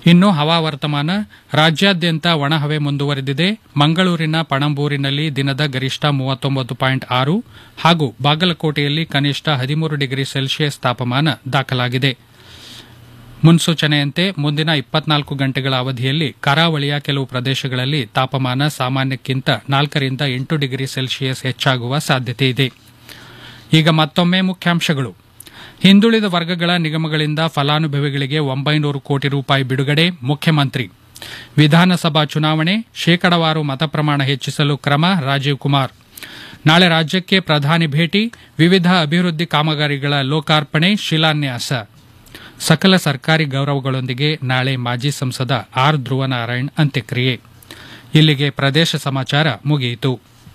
ಇನ್ನು ಹವಾವರ್ತಮಾನ ರಾಜ್ಯಾದ್ಯಂತ ಒಣಹವೆ ಮುಂದುವರೆದಿದೆ ಮಂಗಳೂರಿನ ಪಣಂಬೂರಿನಲ್ಲಿ ದಿನದ ಗರಿಷ್ಠ ಮೂವತ್ತೊಂಬತ್ತು ಪಾಯಿಂಟ್ ಆರು ಹಾಗೂ ಬಾಗಲಕೋಟೆಯಲ್ಲಿ ಕನಿಷ್ಠ ಹದಿಮೂರು ಡಿಗ್ರಿ ಸೆಲ್ಸಿಯಸ್ ತಾಪಮಾನ ದಾಖಲಾಗಿದೆ ಮುನ್ಸೂಚನೆಯಂತೆ ಮುಂದಿನ ಇಪ್ಪತ್ನಾಲ್ಕು ಗಂಟೆಗಳ ಅವಧಿಯಲ್ಲಿ ಕರಾವಳಿಯ ಕೆಲವು ಪ್ರದೇಶಗಳಲ್ಲಿ ತಾಪಮಾನ ಸಾಮಾನ್ಯಕ್ಕಿಂತ ನಾಲ್ಕರಿಂದ ಎಂಟು ಡಿಗ್ರಿ ಸೆಲ್ಸಿಯಸ್ ಹೆಚ್ಚಾಗುವ ಸಾಧ್ಯತೆಯಿದೆ ಈಗ ಮತ್ತೊಮ್ಮೆ ಮುಖ್ಯಾಂಶಗಳು ಹಿಂದುಳಿದ ವರ್ಗಗಳ ನಿಗಮಗಳಿಂದ ಫಲಾನುಭವಿಗಳಿಗೆ ಒಂಬೈನೂರು ಕೋಟಿ ರೂಪಾಯಿ ಬಿಡುಗಡೆ ಮುಖ್ಯಮಂತ್ರಿ ವಿಧಾನಸಭಾ ಚುನಾವಣೆ ಶೇಕಡವಾರು ಮತಪ್ರಮಾಣ ಹೆಚ್ಚಿಸಲು ಕ್ರಮ ರಾಜೀವ್ ಕುಮಾರ್ ನಾಳೆ ರಾಜ್ಯಕ್ಕೆ ಪ್ರಧಾನಿ ಭೇಟಿ ವಿವಿಧ ಅಭಿವೃದ್ಧಿ ಕಾಮಗಾರಿಗಳ ಲೋಕಾರ್ಪಣೆ ಶಿಲಾನ್ಯಾಸ ಸಕಲ ಸರ್ಕಾರಿ ಗೌರವಗಳೊಂದಿಗೆ ನಾಳೆ ಮಾಜಿ ಸಂಸದ ಆರ್ ಧ್ರುವನಾರಾಯಣ್ ಅಂತ್ಯಕ್ರಿಯೆ ಇಲ್ಲಿಗೆ ಪ್ರದೇಶ ಸಮಾಚಾರ ಮುಗಿಯಿತು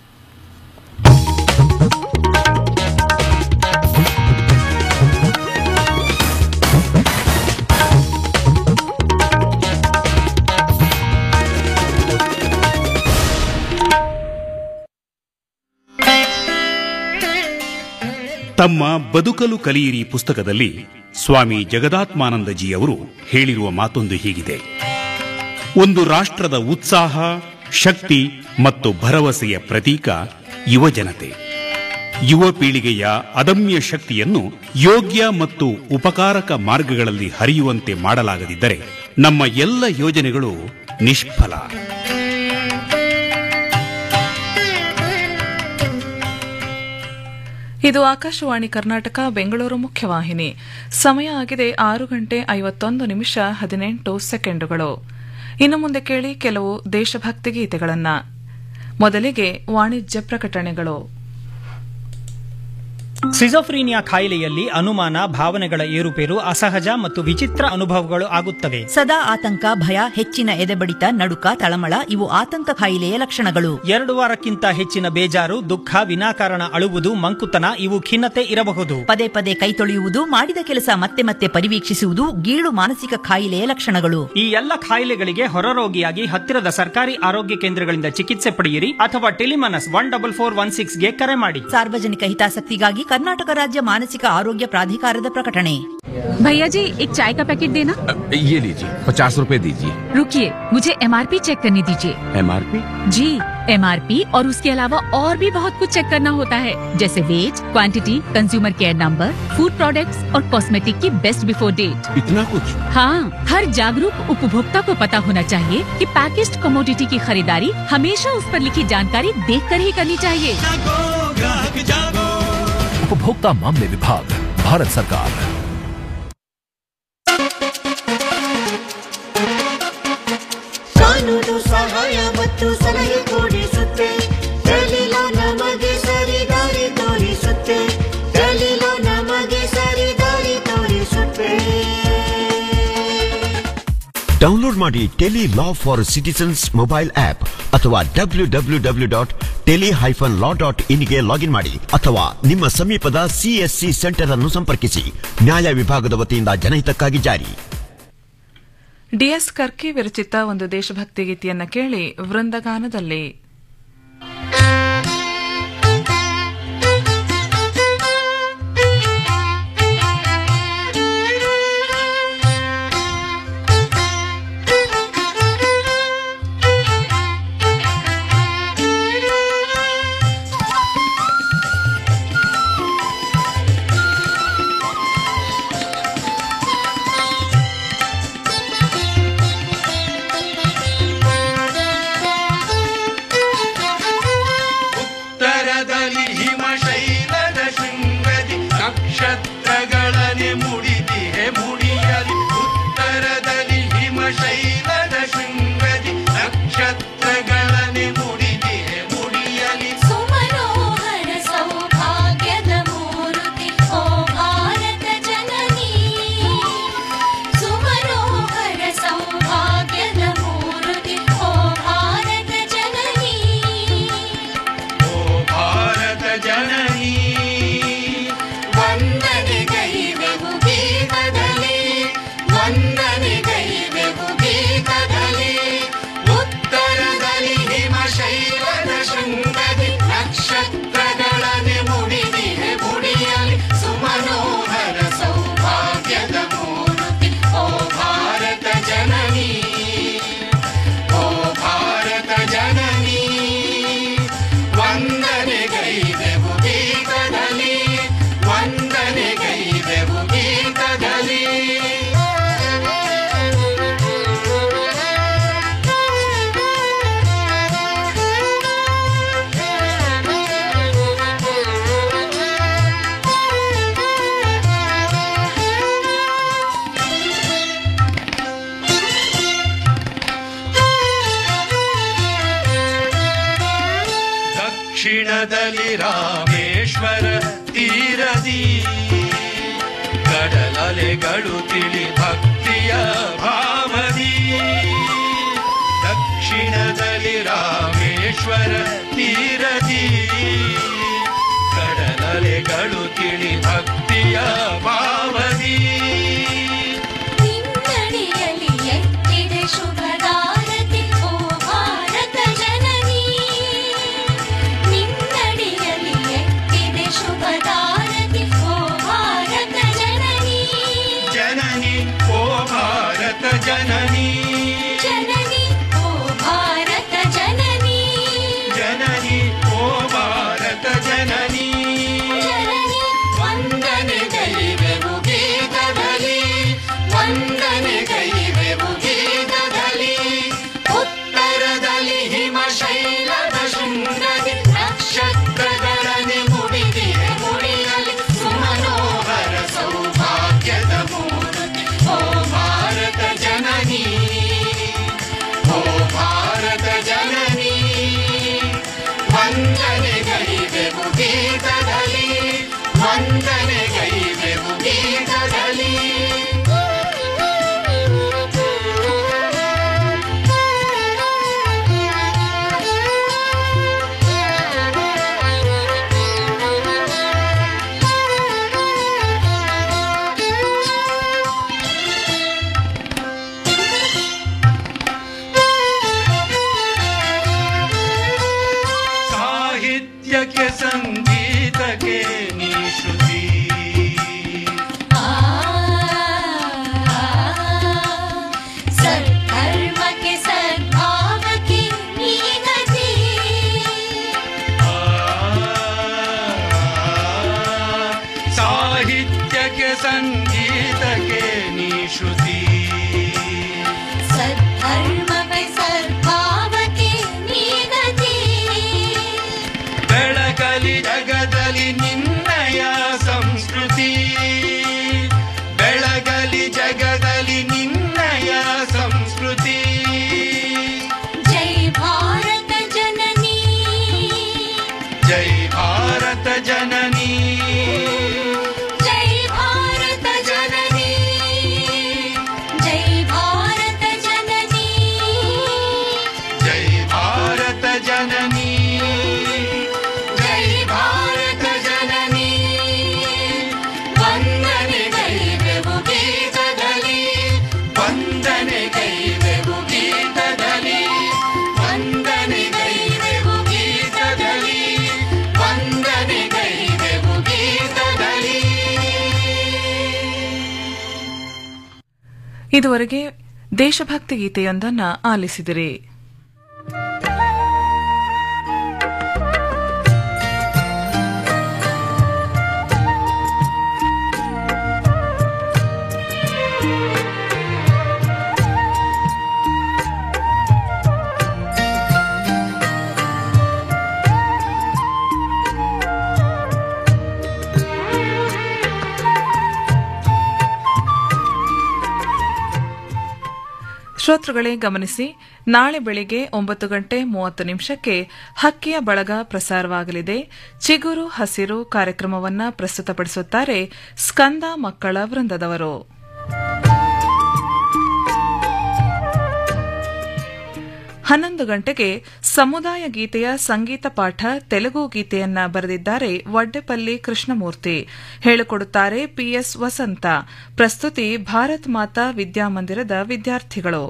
ತಮ್ಮ ಬದುಕಲು ಕಲಿಯಿರಿ ಪುಸ್ತಕದಲ್ಲಿ ಸ್ವಾಮಿ ಜಗದಾತ್ಮಾನಂದಜಿ ಅವರು ಹೇಳಿರುವ ಮಾತೊಂದು ಹೀಗಿದೆ ಒಂದು ರಾಷ್ಟ್ರದ ಉತ್ಸಾಹ ಶಕ್ತಿ ಮತ್ತು ಭರವಸೆಯ ಪ್ರತೀಕ ಯುವಜನತೆ ಯುವ ಪೀಳಿಗೆಯ ಅದಮ್ಯ ಶಕ್ತಿಯನ್ನು ಯೋಗ್ಯ ಮತ್ತು ಉಪಕಾರಕ ಮಾರ್ಗಗಳಲ್ಲಿ ಹರಿಯುವಂತೆ ಮಾಡಲಾಗದಿದ್ದರೆ ನಮ್ಮ ಎಲ್ಲ ಯೋಜನೆಗಳು ನಿಷ್ಫಲ ಇದು ಆಕಾಶವಾಣಿ ಕರ್ನಾಟಕ ಬೆಂಗಳೂರು ಮುಖ್ಯವಾಹಿನಿ ಸಮಯ ಆಗಿದೆ ಆರು ಗಂಟೆ ಐವತ್ತೊಂದು ನಿಮಿಷ ಹದಿನೆಂಟು ಸೆಕೆಂಡುಗಳು ಇನ್ನು ಮುಂದೆ ಕೇಳಿ ಕೆಲವು ದೇಶಭಕ್ತಿ ಗೀತೆಗಳನ್ನ ಮೊದಲಿಗೆ ವಾಣಿಜ್ಯ ಪ್ರಕಟಣೆಗಳು ಸಿಜೋಫ್ರೀನಿಯಾ ಕಾಯಿಲೆಯಲ್ಲಿ ಅನುಮಾನ ಭಾವನೆಗಳ ಏರುಪೇರು ಅಸಹಜ ಮತ್ತು ವಿಚಿತ್ರ ಅನುಭವಗಳು ಆಗುತ್ತವೆ ಸದಾ ಆತಂಕ ಭಯ ಹೆಚ್ಚಿನ ಎದೆಬಡಿತ ನಡುಕ ತಳಮಳ ಇವು ಆತಂಕ ಕಾಯಿಲೆಯ ಲಕ್ಷಣಗಳು ಎರಡು ವಾರಕ್ಕಿಂತ ಹೆಚ್ಚಿನ ಬೇಜಾರು ದುಃಖ ವಿನಾಕಾರಣ ಅಳುವುದು ಮಂಕುತನ ಇವು ಖಿನ್ನತೆ ಇರಬಹುದು ಪದೇ ಪದೇ ಕೈ ತೊಳೆಯುವುದು ಮಾಡಿದ ಕೆಲಸ ಮತ್ತೆ ಮತ್ತೆ ಪರಿವೀಕ್ಷಿಸುವುದು ಗೀಳು ಮಾನಸಿಕ ಕಾಯಿಲೆಯ ಲಕ್ಷಣಗಳು ಈ ಎಲ್ಲ ಕಾಯಿಲೆಗಳಿಗೆ ಹೊರರೋಗಿಯಾಗಿ ಹತ್ತಿರದ ಸರ್ಕಾರಿ ಆರೋಗ್ಯ ಕೇಂದ್ರಗಳಿಂದ ಚಿಕಿತ್ಸೆ ಪಡೆಯಿರಿ ಅಥವಾ Telemanas one double four one ಸಿಕ್ಸ್ಗೆ ಕರೆ ಮಾಡಿ ಸಾರ್ವಜನಿಕ ಹಿತಾಸಕ್ತಿಗಾಗಿ ಕರ್ನಾಟಕ ರಾಜ್ಯ ಮಾನಸಿಕ ಆರೋಗ್ಯ ಪ್ರಾಧಿಕಾರದ ಪ್ರಕಟಣೆ भैया जी एक चाय का पैकेट देना ये लीजिए पचास रुपए दीजिए रुकिए मुझे एमआरपी चेक करने दीजिए एमआरपी जी एमआरपी और उसके अलावा और भी बहुत कुछ चेक करना होता है जैसे weight quantity consumer care number food products और कॉस्मेटिक की बेस्ट बिफोर डेट इतना कुछ हाँ हर जागरूक उपभोक्ता को पता होना चाहिए कि पैकेज्ड कमोडिटी की खरीदारी हमेशा उस पर लिखी जानकारी देख कर ही करनी चाहिए उपभोक्ता मामले विभाग भारत सरकार ಕಾನೂನು ಸಹಾಯ ಮತ್ತು ಸಲಹೆ ಕೊಡಿಸುತ್ತೆ ದಲಿಲೋ ನಮಗೆ ಸರಿ ದಾರಿ ತೋರಿಸುತ್ತೆ ದಲಿಲೋ ನಮಗೆ ಸರಿ ದಾರಿ ತೋರಿಸುತ್ತೆ ಡೌನ್ಲೋಡ್ ಮಾಡಿ tele law for citizens mobile app ಅಥವಾ W W W dot tele hyphen law dot ಇನ್ಗೆ ಲಾಗಿನ್ ಮಾಡಿ ಅಥವಾ ನಿಮ್ಮ ಸಮೀಪದ ಸಿಎಸ್ಸಿ ಸೆಂಟರ್ ಅನ್ನು ಸಂಪರ್ಕಿಸಿ ನ್ಯಾಯ ವಿಭಾಗದ ವತಿಯಿಂದ ಜನಹಿತಕ್ಕಾಗಿ ಜಾರಿ ಡಿಎಸ್ ಕರ್ಕಿ ವಿರಚಿತ ಒಂದು ದೇಶಭಕ್ತಿ ಗೀತೆಯನ್ನ ಕೇಳಿ ವೃಂದಗಾನದಲ್ಲಿ ಿ ದಕ್ಷಿಣದಲ್ಲಿ ರಾಮೇಶ್ವರ ತೀರದಿ ಕಡಲಲೆಗಳು ತಿಳಿ ಭಕ್ತಿಯ ಭಾವದಿ ದಕ್ಷಿಣದಲ್ಲಿ ರಾಮೇಶ್ವರ ತೀರದಿ ಕಡಲಲೆಗಳು ತಿಳಿ ಭಕ್ತಿಯ ಭಾವದಿ ನಿನ್ನಡಿಯಲ್ಲಿ ಎತ್ತಿದೆ ಶುಭದಾರತಿ ಓ ಭಾರತ ಜನನಿ ನಿನ್ನಡಿಯಲ್ಲಿ ಎತ್ತಿದೆ ಶುಭದಾರತಿ ಓ ಭಾರತ ಜನನಿ ಜನನಿ ಓ ಭಾರತ ಜನನಿ ಜನನಿ ಓ ಭಾರತ ಜನನಿ ಜನನಿ ಓ ಭಾರತ ಜನನಿ ಜನನಿ ವಂದನೆ ಗೈವೆವು ಗೀತದಲ್ಲಿ ವಂದನೆ ಗೈವೆವು ಗೀತದಲ್ಲಿ ಉತ್ತರದಲ್ಲಿ ಹಿಮಶೈಲದ ಶೃಂಗದಿ ನಕ್ಷತ್ರಗಳನೆ ಮುಡಿದಿದೆ ಮುಡಿಯಲಿ ಸುಮನೋಹರ ಸೌಭಾಗ್ಯದ ಮೂರುತಿ ಓ ಭಾರತ ಜನನಿ ಓ ಭಾರತ ಜನನಿ ವಂದನೆ ಗೈವೆವು ಗೀತದಲ್ಲಿ ವಂದನೆ ಗೈವೆವು ಗೀತದಲ್ಲಿ ಸಾಹಿತ್ಯಕ್ಕೆ ಸಂಗೀತಕ್ಕೆ ನೀ ಶ್ರುತಿ ಸದ್ಧರ್ಮಕ್ಕೆ ಸದ್ಭಾವಕ್ಕೆ ನೀ ಗತಿ ಸಾಹಿತ್ಯಕ್ಕೆ ಸಂಗೀತಕ್ಕೆ ನೀ ಶ್ರುತಿ ಸದ್ಧರ್ಮಕ್ಕೆ ಸದ್ಭಾವಕ್ಕೆ ನೀ ಗತಿ ಬೆಳಕಲಿ ಜಗದಲ್ಲಿ ನಿನ್ನಯ ಸಂಸ್ಕೃತಿ ಬೆಳಗಲಿ ಜಗದಲ್ಲಿ ನಿನ್ನಯ ಸಂಸ್ಕೃತಿ ಜೈ ಭಾರತ ಜನನಿ ಜೈ ಭಾರತ ಜನನಿ ಜೈ ಭಾರತ ಜನನಿ ಜೈ ಭಾರತ ಜನನಿ ಜೈ ಭಾರತ ಜನನಿ ಜೈ ಭಾರತ ಜನನಿ ವಂದನೆ ಗೈವೆವು ಗೀತದಲ್ಲಿ ವಂದನೆ ಗೈವೆವು ಗೀತದಲ್ಲಿ ವಂದನೆ ಗೈವೆವು ಗೀತದಲ್ಲಿ ವಂದನೆ ಗೈವೆವು ಗೀತದಲ್ಲಿ ಇದುವರೆಗೆ ದೇಶಭಕ್ತಿ ಗೀತೆಯೊಂದನ್ನ ಆಲಿಸಿದಿರಿ ಶ್ರೋತೃಗಳೇ ಗಮನಿಸಿ ನಾಳೆ ಬೆಳಿಗ್ಗೆ ಒಂಬತ್ತು ಗಂಟೆ ಮೂವತ್ತು ನಿಮಿಷಕ್ಕೆ ಹಕ್ಕಿಯ ಬಳಗ ಪ್ರಸಾರವಾಗಲಿದೆ ಚಿಗುರು ಹಸಿರು ಕಾರ್ಯಕ್ರಮವನ್ನ ಪ್ರಸ್ತುತಪಡಿಸುತ್ತಾರೆ ಸ್ಕಂದ ಮಕ್ಕಳ ವೃಂದದವರು ಹನ್ನೊಂದು ಗಂಟೆಗೆ ಸಮುದಾಯ ಗೀತೆಯ ಸಂಗೀತ ಪಾಠ ತೆಲುಗು ಗೀತೆಯನ್ನ ಬರೆದಿದ್ದಾರೆ ವಡ್ಡೆಪಲ್ಲಿ ಕೃಷ್ಣಮೂರ್ತಿ ಹೇಳಿಕೊಡುತ್ತಾರೆ ಪಿಎಸ್ ವಸಂತ ಪ್ರಸ್ತುತಿ ಭಾರತ್ ಮಾತಾ ವಿದ್ಯಾಮಂದಿರದ ವಿದ್ಯಾರ್ಥಿಗಳು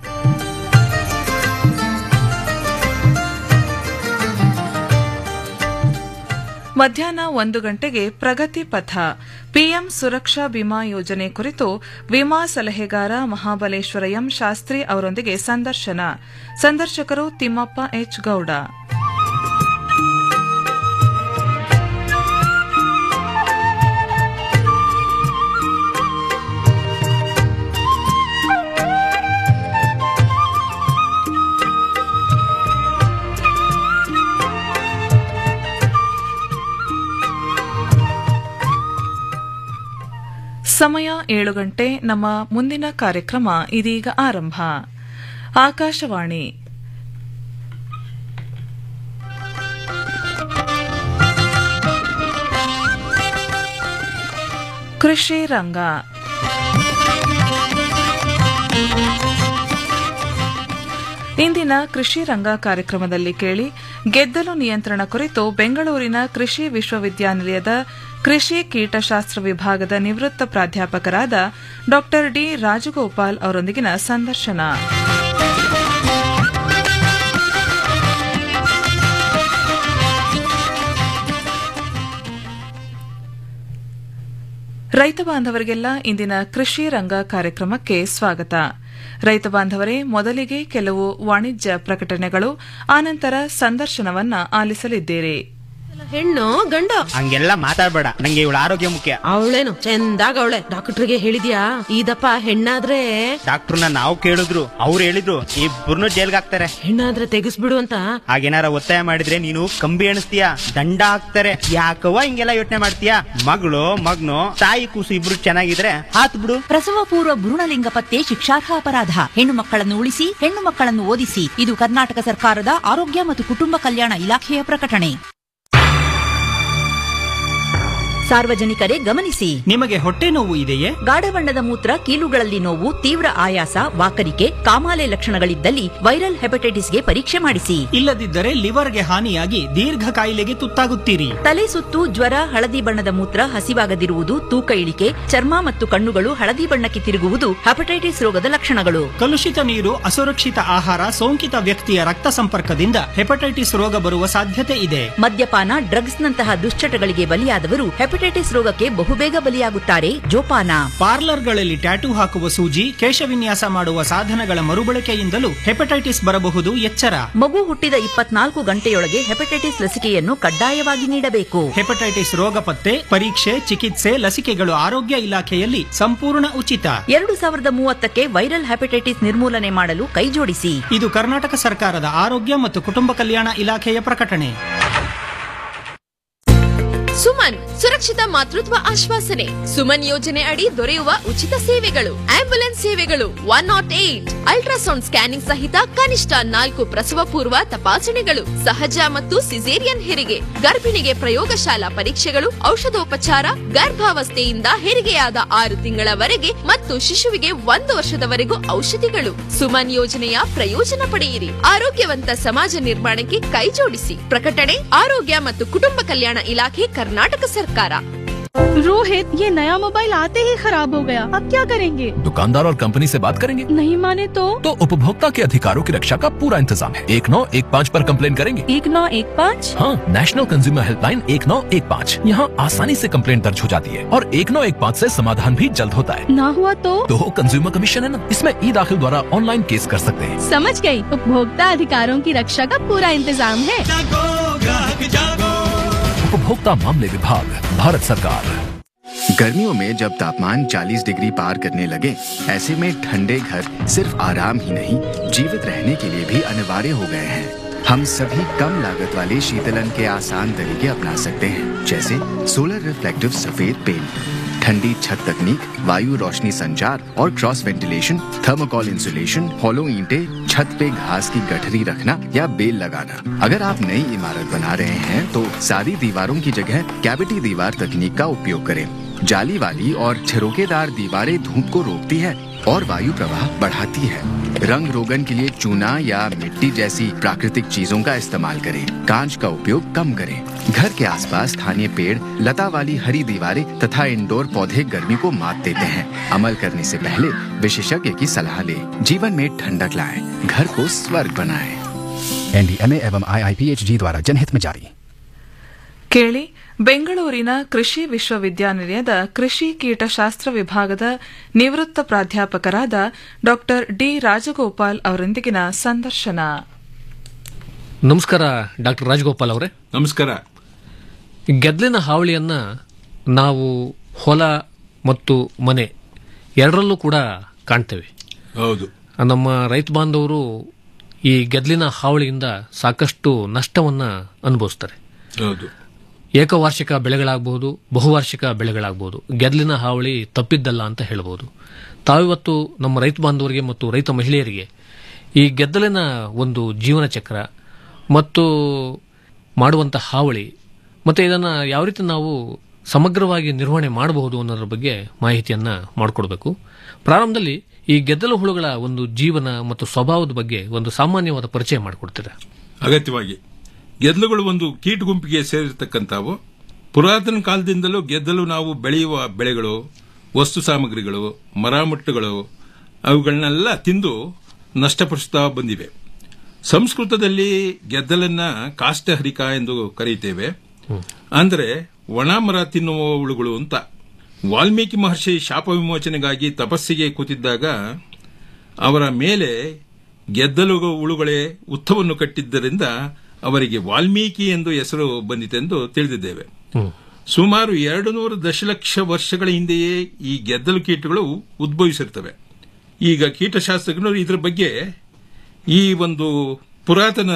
ಮಧ್ಯಾಹ್ನ ಒಂದು ಗಂಟೆಗೆ ಪ್ರಗತಿ ಪಥ ಪಿಎಂ ಸುರಕ್ಷಾ ವಿಮಾ ಯೋಜನೆ ಕುರಿತು ವಿಮಾ ಸಲಹೆಗಾರ ಮಹಾಬಲೇಶ್ವರ ಎಂ ಶಾಸ್ತ್ರಿ ಅವರೊಂದಿಗೆ ಸಂದರ್ಶನ ಸಂದರ್ಶಕರು ತಿಮ್ಮಪ್ಪ ಎಚ್ ಗೌಡ ಸಮಯ ಏಳು ಗಂಟೆ ನಮ್ಮ ಮುಂದಿನ ಕಾರ್ಯಕ್ರಮ ಇದೀಗ ಆರಂಭ ಆಕಾಶವಾಣಿ ಕೃಷಿ ರಂಗ ಇಂದಿನ ಕೃಷಿ ರಂಗ ಕಾರ್ಯಕ್ರಮದಲ್ಲಿ ಕೇಳಿ ಗೆದ್ದಲು ನಿಯಂತ್ರಣ ಕುರಿತು ಬೆಂಗಳೂರಿನ ಕೃಷಿ ವಿಶ್ವವಿದ್ಯಾನಿಲಯದ ಕೃಷಿ ಕೀಟಶಾಸ್ತ್ರ ವಿಭಾಗದ ನಿವೃತ್ತ ಪ್ರಾಧ್ಯಾಪಕರಾದ ಡಾ ಡಿ ರಾಜಗೋಪಾಲ್ ಅವರೊಂದಿಗಿನ ಸಂದರ್ಶನ ರೈತ ಬಾಂಧವರಿಗೆಲ್ಲ ಇಂದಿನ ಕೃಷಿ ರಂಗ ಕಾರ್ಯಕ್ರಮಕ್ಕೆ ಸ್ವಾಗತ ರೈತ ಬಾಂಧವರೇ ಮೊದಲಿಗೆ ಕೆಲವು ವಾಣಿಜ್ಯ ಪ್ರಕಟಣೆಗಳು ಆನಂತರ ಸಂದರ್ಶನವನ್ನ ಆಲಿಸಲಿದ್ದೀರಿ ಹೆಣ್ಣು ಗಂಡ ಹಂಗೆಲ್ಲ ಮಾತಾಡ್ಬೇಡ ನಂಗೆ ಇವಳ ಆರೋಗ್ಯ ಮುಖ್ಯ ಅವಳೇನು ಚಂದಾಗ ಅವಳೆ ಡಾಕ್ಟರ್ಗೆ ಹೇಳಿದ್ಯಾ ಇದಪ್ಪ ಹೆಣ್ಣಾದ್ರೆ ಡಾಕ್ಟರ್ನ ನಾವು ಕೇಳಿದ್ರು ಅವ್ರು ಹೇಳಿದ್ರು ಇಬ್ಬರನ್ನು ಜೈಲ್ಗೆ ಹಾಕ್ತಾರೆ ಹೆಣ್ಣಾದ್ರೆ ತೆಗಿಸ್ಬಿಡು ಅಂತ ಹಾಗೇನಾರ ಒತ್ತಾಯ ಮಾಡಿದ್ರೆ ನೀನು ಕಂಬಿ ಎಣಿಸ್ತೀಯ ದಂಡ ಹಾಕ್ತಾರೆ ಯಾಕವ್ವ ಹಿಂಗೆಲ್ಲ ಯೋಚನೆ ಮಾಡ್ತೀಯ ಮಗಳು ಮಗ್ನು ತಾಯಿ ಕೂಸು ಇಬ್ರು ಚೆನ್ನಾಗಿದ್ರೆ ಹಾತ್ ಬಿಡು ಪ್ರಸವ ಪೂರ್ವ ಭ್ರೂಣಲಿಂಗ ಪತ್ತೆ ಶಿಕ್ಷಾರ್ಹ ಅಪರಾಧ ಹೆಣ್ಣು ಮಕ್ಕಳನ್ನು ಉಳಿಸಿ ಹೆಣ್ಣು ಮಕ್ಕಳನ್ನು ಓದಿಸಿ ಇದು ಕರ್ನಾಟಕ ಸರ್ಕಾರದ ಆರೋಗ್ಯ ಮತ್ತು ಕುಟುಂಬ ಕಲ್ಯಾಣ ಇಲಾಖೆಯ ಪ್ರಕಟಣೆ ಸಾರ್ವಜನಿಕರೇ ಗಮನಿಸಿ ನಿಮಗೆ ಹೊಟ್ಟೆ ನೋವು ಇದೆಯೇ ಗಾಢ ಬಣ್ಣದ ಮೂತ್ರ ಕೀಲುಗಳಲ್ಲಿ ನೋವು ತೀವ್ರ ಆಯಾಸ ವಾಕರಿಕೆ ಕಾಮಾಲೆ ಲಕ್ಷಣಗಳಿದ್ದಲ್ಲಿ ವೈರಲ್ ಹೆಪಟೈಟಿಸ್ಗೆ ಪರೀಕ್ಷೆ ಮಾಡಿಸಿ ಇಲ್ಲದಿದ್ದರೆ ಲಿವರ್ಗೆ ಹಾನಿಯಾಗಿ ದೀರ್ಘ ಕಾಯಿಲೆಗೆ ತುತ್ತಾಗುತ್ತೀರಿ ತಲೆ ಸುತ್ತು ಜ್ವರ ಹಳದಿ ಬಣ್ಣದ ಮೂತ್ರ ಹಸಿವಾಗದಿರುವುದು ತೂಕ ಇಳಿಕೆ ಚರ್ಮ ಮತ್ತು ಕಣ್ಣುಗಳು ಹಳದಿ ಬಣ್ಣಕ್ಕೆ ತಿರುಗುವುದು ಹೆಪಟೈಟಿಸ್ ರೋಗದ ಲಕ್ಷಣಗಳು ಕಲುಷಿತ ನೀರು ಅಸುರಕ್ಷಿತ ಆಹಾರ ಸೋಂಕಿತ ವ್ಯಕ್ತಿಯ ರಕ್ತ ಸಂಪರ್ಕದಿಂದ ಹೆಪಟೈಟಿಸ್ ರೋಗ ಬರುವ ಸಾಧ್ಯತೆ ಇದೆ ಮದ್ಯಪಾನ ಡ್ರಗ್ಸ್ನಂತಹ ದುಶ್ಚಟಗಳಿಗೆ ಬಲಿಯಾದವರು ಹೆಪಟೈಟಿಸ್ ರೋಗಕ್ಕೆ ಬಹುಬೇಗ ಬಲಿಯಾಗುತ್ತಾರೆ ಜೋಪಾನ ಪಾರ್ಲರ್ಗಳಲ್ಲಿ ಟ್ಯಾಟೂ ಹಾಕುವ ಸೂಜಿ ಕೇಶವಿನ್ಯಾಸ ಮಾಡುವ ಸಾಧನಗಳ ಮರುಬಳಕೆಯಿಂದಲೂ ಹೆಪಟೈಟಿಸ್ ಬರಬಹುದು ಎಚ್ಚರ ಮಗು ಹುಟ್ಟಿದ ಇಪ್ಪತ್ನಾಲ್ಕು ಗಂಟೆಯೊಳಗೆ ಹೆಪಟೈಟಿಸ್ ಲಸಿಕೆಯನ್ನು ಕಡ್ಡಾಯವಾಗಿ ನೀಡಬೇಕು ಹೆಪಟೈಟಿಸ್ ರೋಗ ಪತ್ತೆ ಪರೀಕ್ಷೆ ಚಿಕಿತ್ಸೆ ಲಸಿಕೆಗಳು ಆರೋಗ್ಯ ಇಲಾಖೆಯಲ್ಲಿ ಸಂಪೂರ್ಣ ಉಚಿತ ಎರಡು ಸಾವಿರದ ಮೂವತ್ತಕ್ಕೆ ವೈರಲ್ ಹೆಪಟೈಟಿಸ್ ನಿರ್ಮೂಲನೆ ಮಾಡಲು ಕೈಜೋಡಿಸಿ ಇದು ಕರ್ನಾಟಕ ಸರ್ಕಾರದ ಆರೋಗ್ಯ ಮತ್ತು ಕುಟುಂಬ ಕಲ್ಯಾಣ ಇಲಾಖೆಯ ಪ್ರಕಟಣೆ ಸುಮನ್ ಸುರಕ್ಷಿತ ಮಾತೃತ್ವ ಆಶ್ವಾಸನೆ ಸುಮನ್ ಯೋಜನೆ ಅಡಿ ದೊರೆಯುವ ಉಚಿತ ಸೇವೆಗಳು ಆಂಬ್ಯುಲೆನ್ಸ್ ಸೇವೆಗಳು one nought eight ultrasound scanning ಸಹಿತ ಕನಿಷ್ಠ ನಾಲ್ಕು ಪ್ರಸವ ಪೂರ್ವ ತಪಾಸಣೆಗಳು ಸಹಜ ಮತ್ತು ಸಿಸೇರಿಯನ್ ಹೆರಿಗೆ ಗರ್ಭಿಣಿಗೆ ಪ್ರಯೋಗಶಾಲಾ ಪರೀಕ್ಷೆಗಳು ಔಷಧೋಪಚಾರ ಗರ್ಭಾವಸ್ಥೆಯಿಂದ ಹೆರಿಗೆಯಾದ ಆರು ತಿಂಗಳವರೆಗೆ ಮತ್ತು ಶಿಶುವಿಗೆ ಒಂದು ವರ್ಷದವರೆಗೂ ಔಷಧಿಗಳು ಸುಮನ್ ಯೋಜನೆಯ ಪ್ರಯೋಜನ ಪಡೆಯಿರಿ ಆರೋಗ್ಯವಂತ ಸಮಾಜ ನಿರ್ಮಾಣಕ್ಕೆ ಕೈಜೋಡಿಸಿ ಪ್ರಕಟಣೆ ಆರೋಗ್ಯ ಮತ್ತು ಕುಟುಂಬ ಕಲ್ಯಾಣ ಇಲಾಖೆ ಕರ್ನಾಟಕ ಸರ್ಕಾರ रोहित ये नया मोबाइल आते ही खराब हो गया अब क्या करेंगे दुकानदार और कंपनी से बात करेंगे नहीं माने तो तो उपभोक्ता के अधिकारों की रक्षा का पूरा इंतजाम है एक नौ एक पाँच आरोप कम्प्लेन करेंगे एक नौ एक पाँच हाँ नेशनल कंज्यूमर हेल्पलाइन एक नौ एक पाँच यहाँ आसानी से कम्प्लेन दर्ज हो जाती है और एक नौ एक पाँच ऐसी समाधान भी जल्द होता है ना हुआ तो तो कंज्यूमर कमीशन है ना इसमें ई दाखिल द्वारा ऑनलाइन केस कर सकते हैं समझ गई उपभोक्ता अधिकारों की रक्षा का पूरा इंतजाम है उपभोक्ता मामले विभाग भारत सरकार गर्मियों में जब तापमान 40 डिग्री पार करने लगे ऐसे में ठंडे घर सिर्फ आराम ही नहीं जीवित रहने के लिए भी अनिवार्य हो गए हैं हम सभी कम लागत वाले शीतलन के आसान तरीके अपना सकते हैं जैसे सोलर रिफ्लेक्टिव सफेद पेंट ठंडी छत तकनीक वायु रोशनी संचार और cross ventilation thermocol insulation hollow ईंटे छत पे घास की गठरी रखना या बेल लगाना अगर आप नई इमारत बना रहे हैं तो सादी दीवारों की जगह कैविटी दीवार तकनीक का उपयोग करें जाली वाली और छिरोकेदार दीवारें धूप को रोकती है और वायु प्रवाह बढ़ाती है रंग रोगन के लिए चूना या मिट्टी जैसी प्राकृतिक चीजों का इस्तेमाल करें कांच का उपयोग कम करें घर के आसपास स्थानीय पेड़ लता वाली हरी दीवारें तथा इंडोर पौधे गर्मी को मात देते हैं अमल करने से पहले विशेषज्ञ की सलाह लें जीवन में ठंडक लाएं घर को स्वर्ग बनाएं एनडीएमए एवं आईआईपीएचजी द्वारा जनहित में जारी ಕೇಳಿ ಬೆಂಗಳೂರಿನ ಕೃಷಿ ವಿಶ್ವವಿದ್ಯಾನಿಲಯದ ಕೃಷಿ ಕೀಟಶಾಸ್ತ್ರ ವಿಭಾಗದ ನಿವೃತ್ತ ಪ್ರಾಧ್ಯಾಪಕರಾದ ಡಾ ಡಿ ರಾಜಗೋಪಾಲ್ ಅವರೊಂದಿಗಿನ ಸಂದರ್ಶನ ನಮಸ್ಕಾರ ಡಾಕ್ಟರ್ ರಾಜಗೋಪಾಲ್ ಅವರೇ ನಮಸ್ಕಾರ ಗೆದ್ಲಿನ ಹಾವಳಿಯನ್ನ ನಾವು ಹೊಲ ಮತ್ತು ಮನೆ ಎರಡರಲ್ಲೂ ಕೂಡ ಕಾಣ್ತೇವೆ ಹೌದು ನಮ್ಮ ರೈತ ಬಾಂಧವರು ಈ ಗೆದ್ಲಿನ ಹಾವಳಿಯಿಂದ ಸಾಕಷ್ಟು ನಷ್ಟವನ್ನ ಅನುಭವಿಸ್ತಾರೆ ಹೌದು ಏಕವಾರ್ಷಿಕ ಬೆಳೆಗಳಾಗಬಹುದು ಬಹುವಾರ್ಷಿಕ ಬೆಳೆಗಳಾಗಬಹುದು ಗೆದ್ಲಿನ ಹಾವಳಿ ತಪ್ಪಿದ್ದಲ್ಲ ಅಂತ ಹೇಳ್ಬೋದು ತಾವಿವತ್ತು ನಮ್ಮ ರೈತ ಬಾಂಧವರಿಗೆ ಮತ್ತು ರೈತ ಮಹಿಳೆಯರಿಗೆ ಈ ಗೆದ್ದಲಿನ ಒಂದು ಜೀವನ ಚಕ್ರ ಮತ್ತು ಮಾಡುವಂಥ ಹಾವಳಿ ಮತ್ತು ಇದನ್ನು ಯಾವ ರೀತಿ ನಾವು ಸಮಗ್ರವಾಗಿ ನಿರ್ವಹಣೆ ಮಾಡಬಹುದು ಅನ್ನೋದ್ರ ಬಗ್ಗೆ ಮಾಹಿತಿಯನ್ನ ಮಾಡಿಕೊಡ್ಬೇಕು ಪ್ರಾರಂಭದಲ್ಲಿ ಈ ಗೆದ್ದಲು ಹುಳುಗಳ ಒಂದು ಜೀವನ ಮತ್ತು ಸ್ವಭಾವದ ಬಗ್ಗೆ ಒಂದು ಸಾಮಾನ್ಯವಾದ ಪರಿಚಯ ಮಾಡಿಕೊಡ್ತೀರಾ ಅಗತ್ಯವಾಗಿ ಗೆದ್ದಲುಗಳು ಒಂದು ಕೀಟ ಗುಂಪಿಗೆ ಸೇರಿರ್ತಕ್ಕಂಥವು ಪುರಾತನ ಕಾಲದಿಂದಲೂ ಗೆದ್ದಲು ನಾವು ಬೆಳೆಯುವ ಬೆಳೆಗಳು ವಸ್ತು ಸಾಮಗ್ರಿಗಳು ಮರಾಮಟ್ಟುಗಳು ಅವುಗಳನ್ನೆಲ್ಲ ತಿಂದು ನಷ್ಟಪಡಿಸ್ತಾ ಬಂದಿವೆ ಸಂಸ್ಕೃತದಲ್ಲಿ ಗೆದ್ದಲನ್ನ ಕಾಷ್ಟಹರಿಕ ಎಂದು ಕರೆಯುತ್ತೇವೆ ಅಂದರೆ ಒಣ ಮರ ತಿನ್ನುವ ಹುಳುಗಳು ಅಂತ ವಾಲ್ಮೀಕಿ ಮಹರ್ಷಿ ಶಾಪ ವಿಮೋಚನೆಗಾಗಿ ತಪಸ್ಸಿಗೆ ಕೂತಿದ್ದಾಗ ಅವರ ಮೇಲೆ ಗೆದ್ದಲು ಹುಳುಗಳೇ ಉತ್ತವನ್ನು ಕಟ್ಟಿದ್ದರಿಂದ ಅವರಿಗೆ ವಾಲ್ಮೀಕಿ ಎಂದು ಹೆಸರು ಬಂದಿತೆಂದು ತಿಳಿದಿದ್ದೇವೆ ಸುಮಾರು ಎರಡು ನೂರು ದಶಲಕ್ಷ ವರ್ಷಗಳ ಹಿಂದೆಯೇ ಈ ಗೆದ್ದಲು ಕೀಟಗಳು ಉದ್ಭವಿಸಿರ್ತವೆ ಈಗ ಕೀಟಶಾಸ್ತ್ರಜ್ಞರು ಇದರ ಬಗ್ಗೆ ಈ ಒಂದು ಪುರಾತನ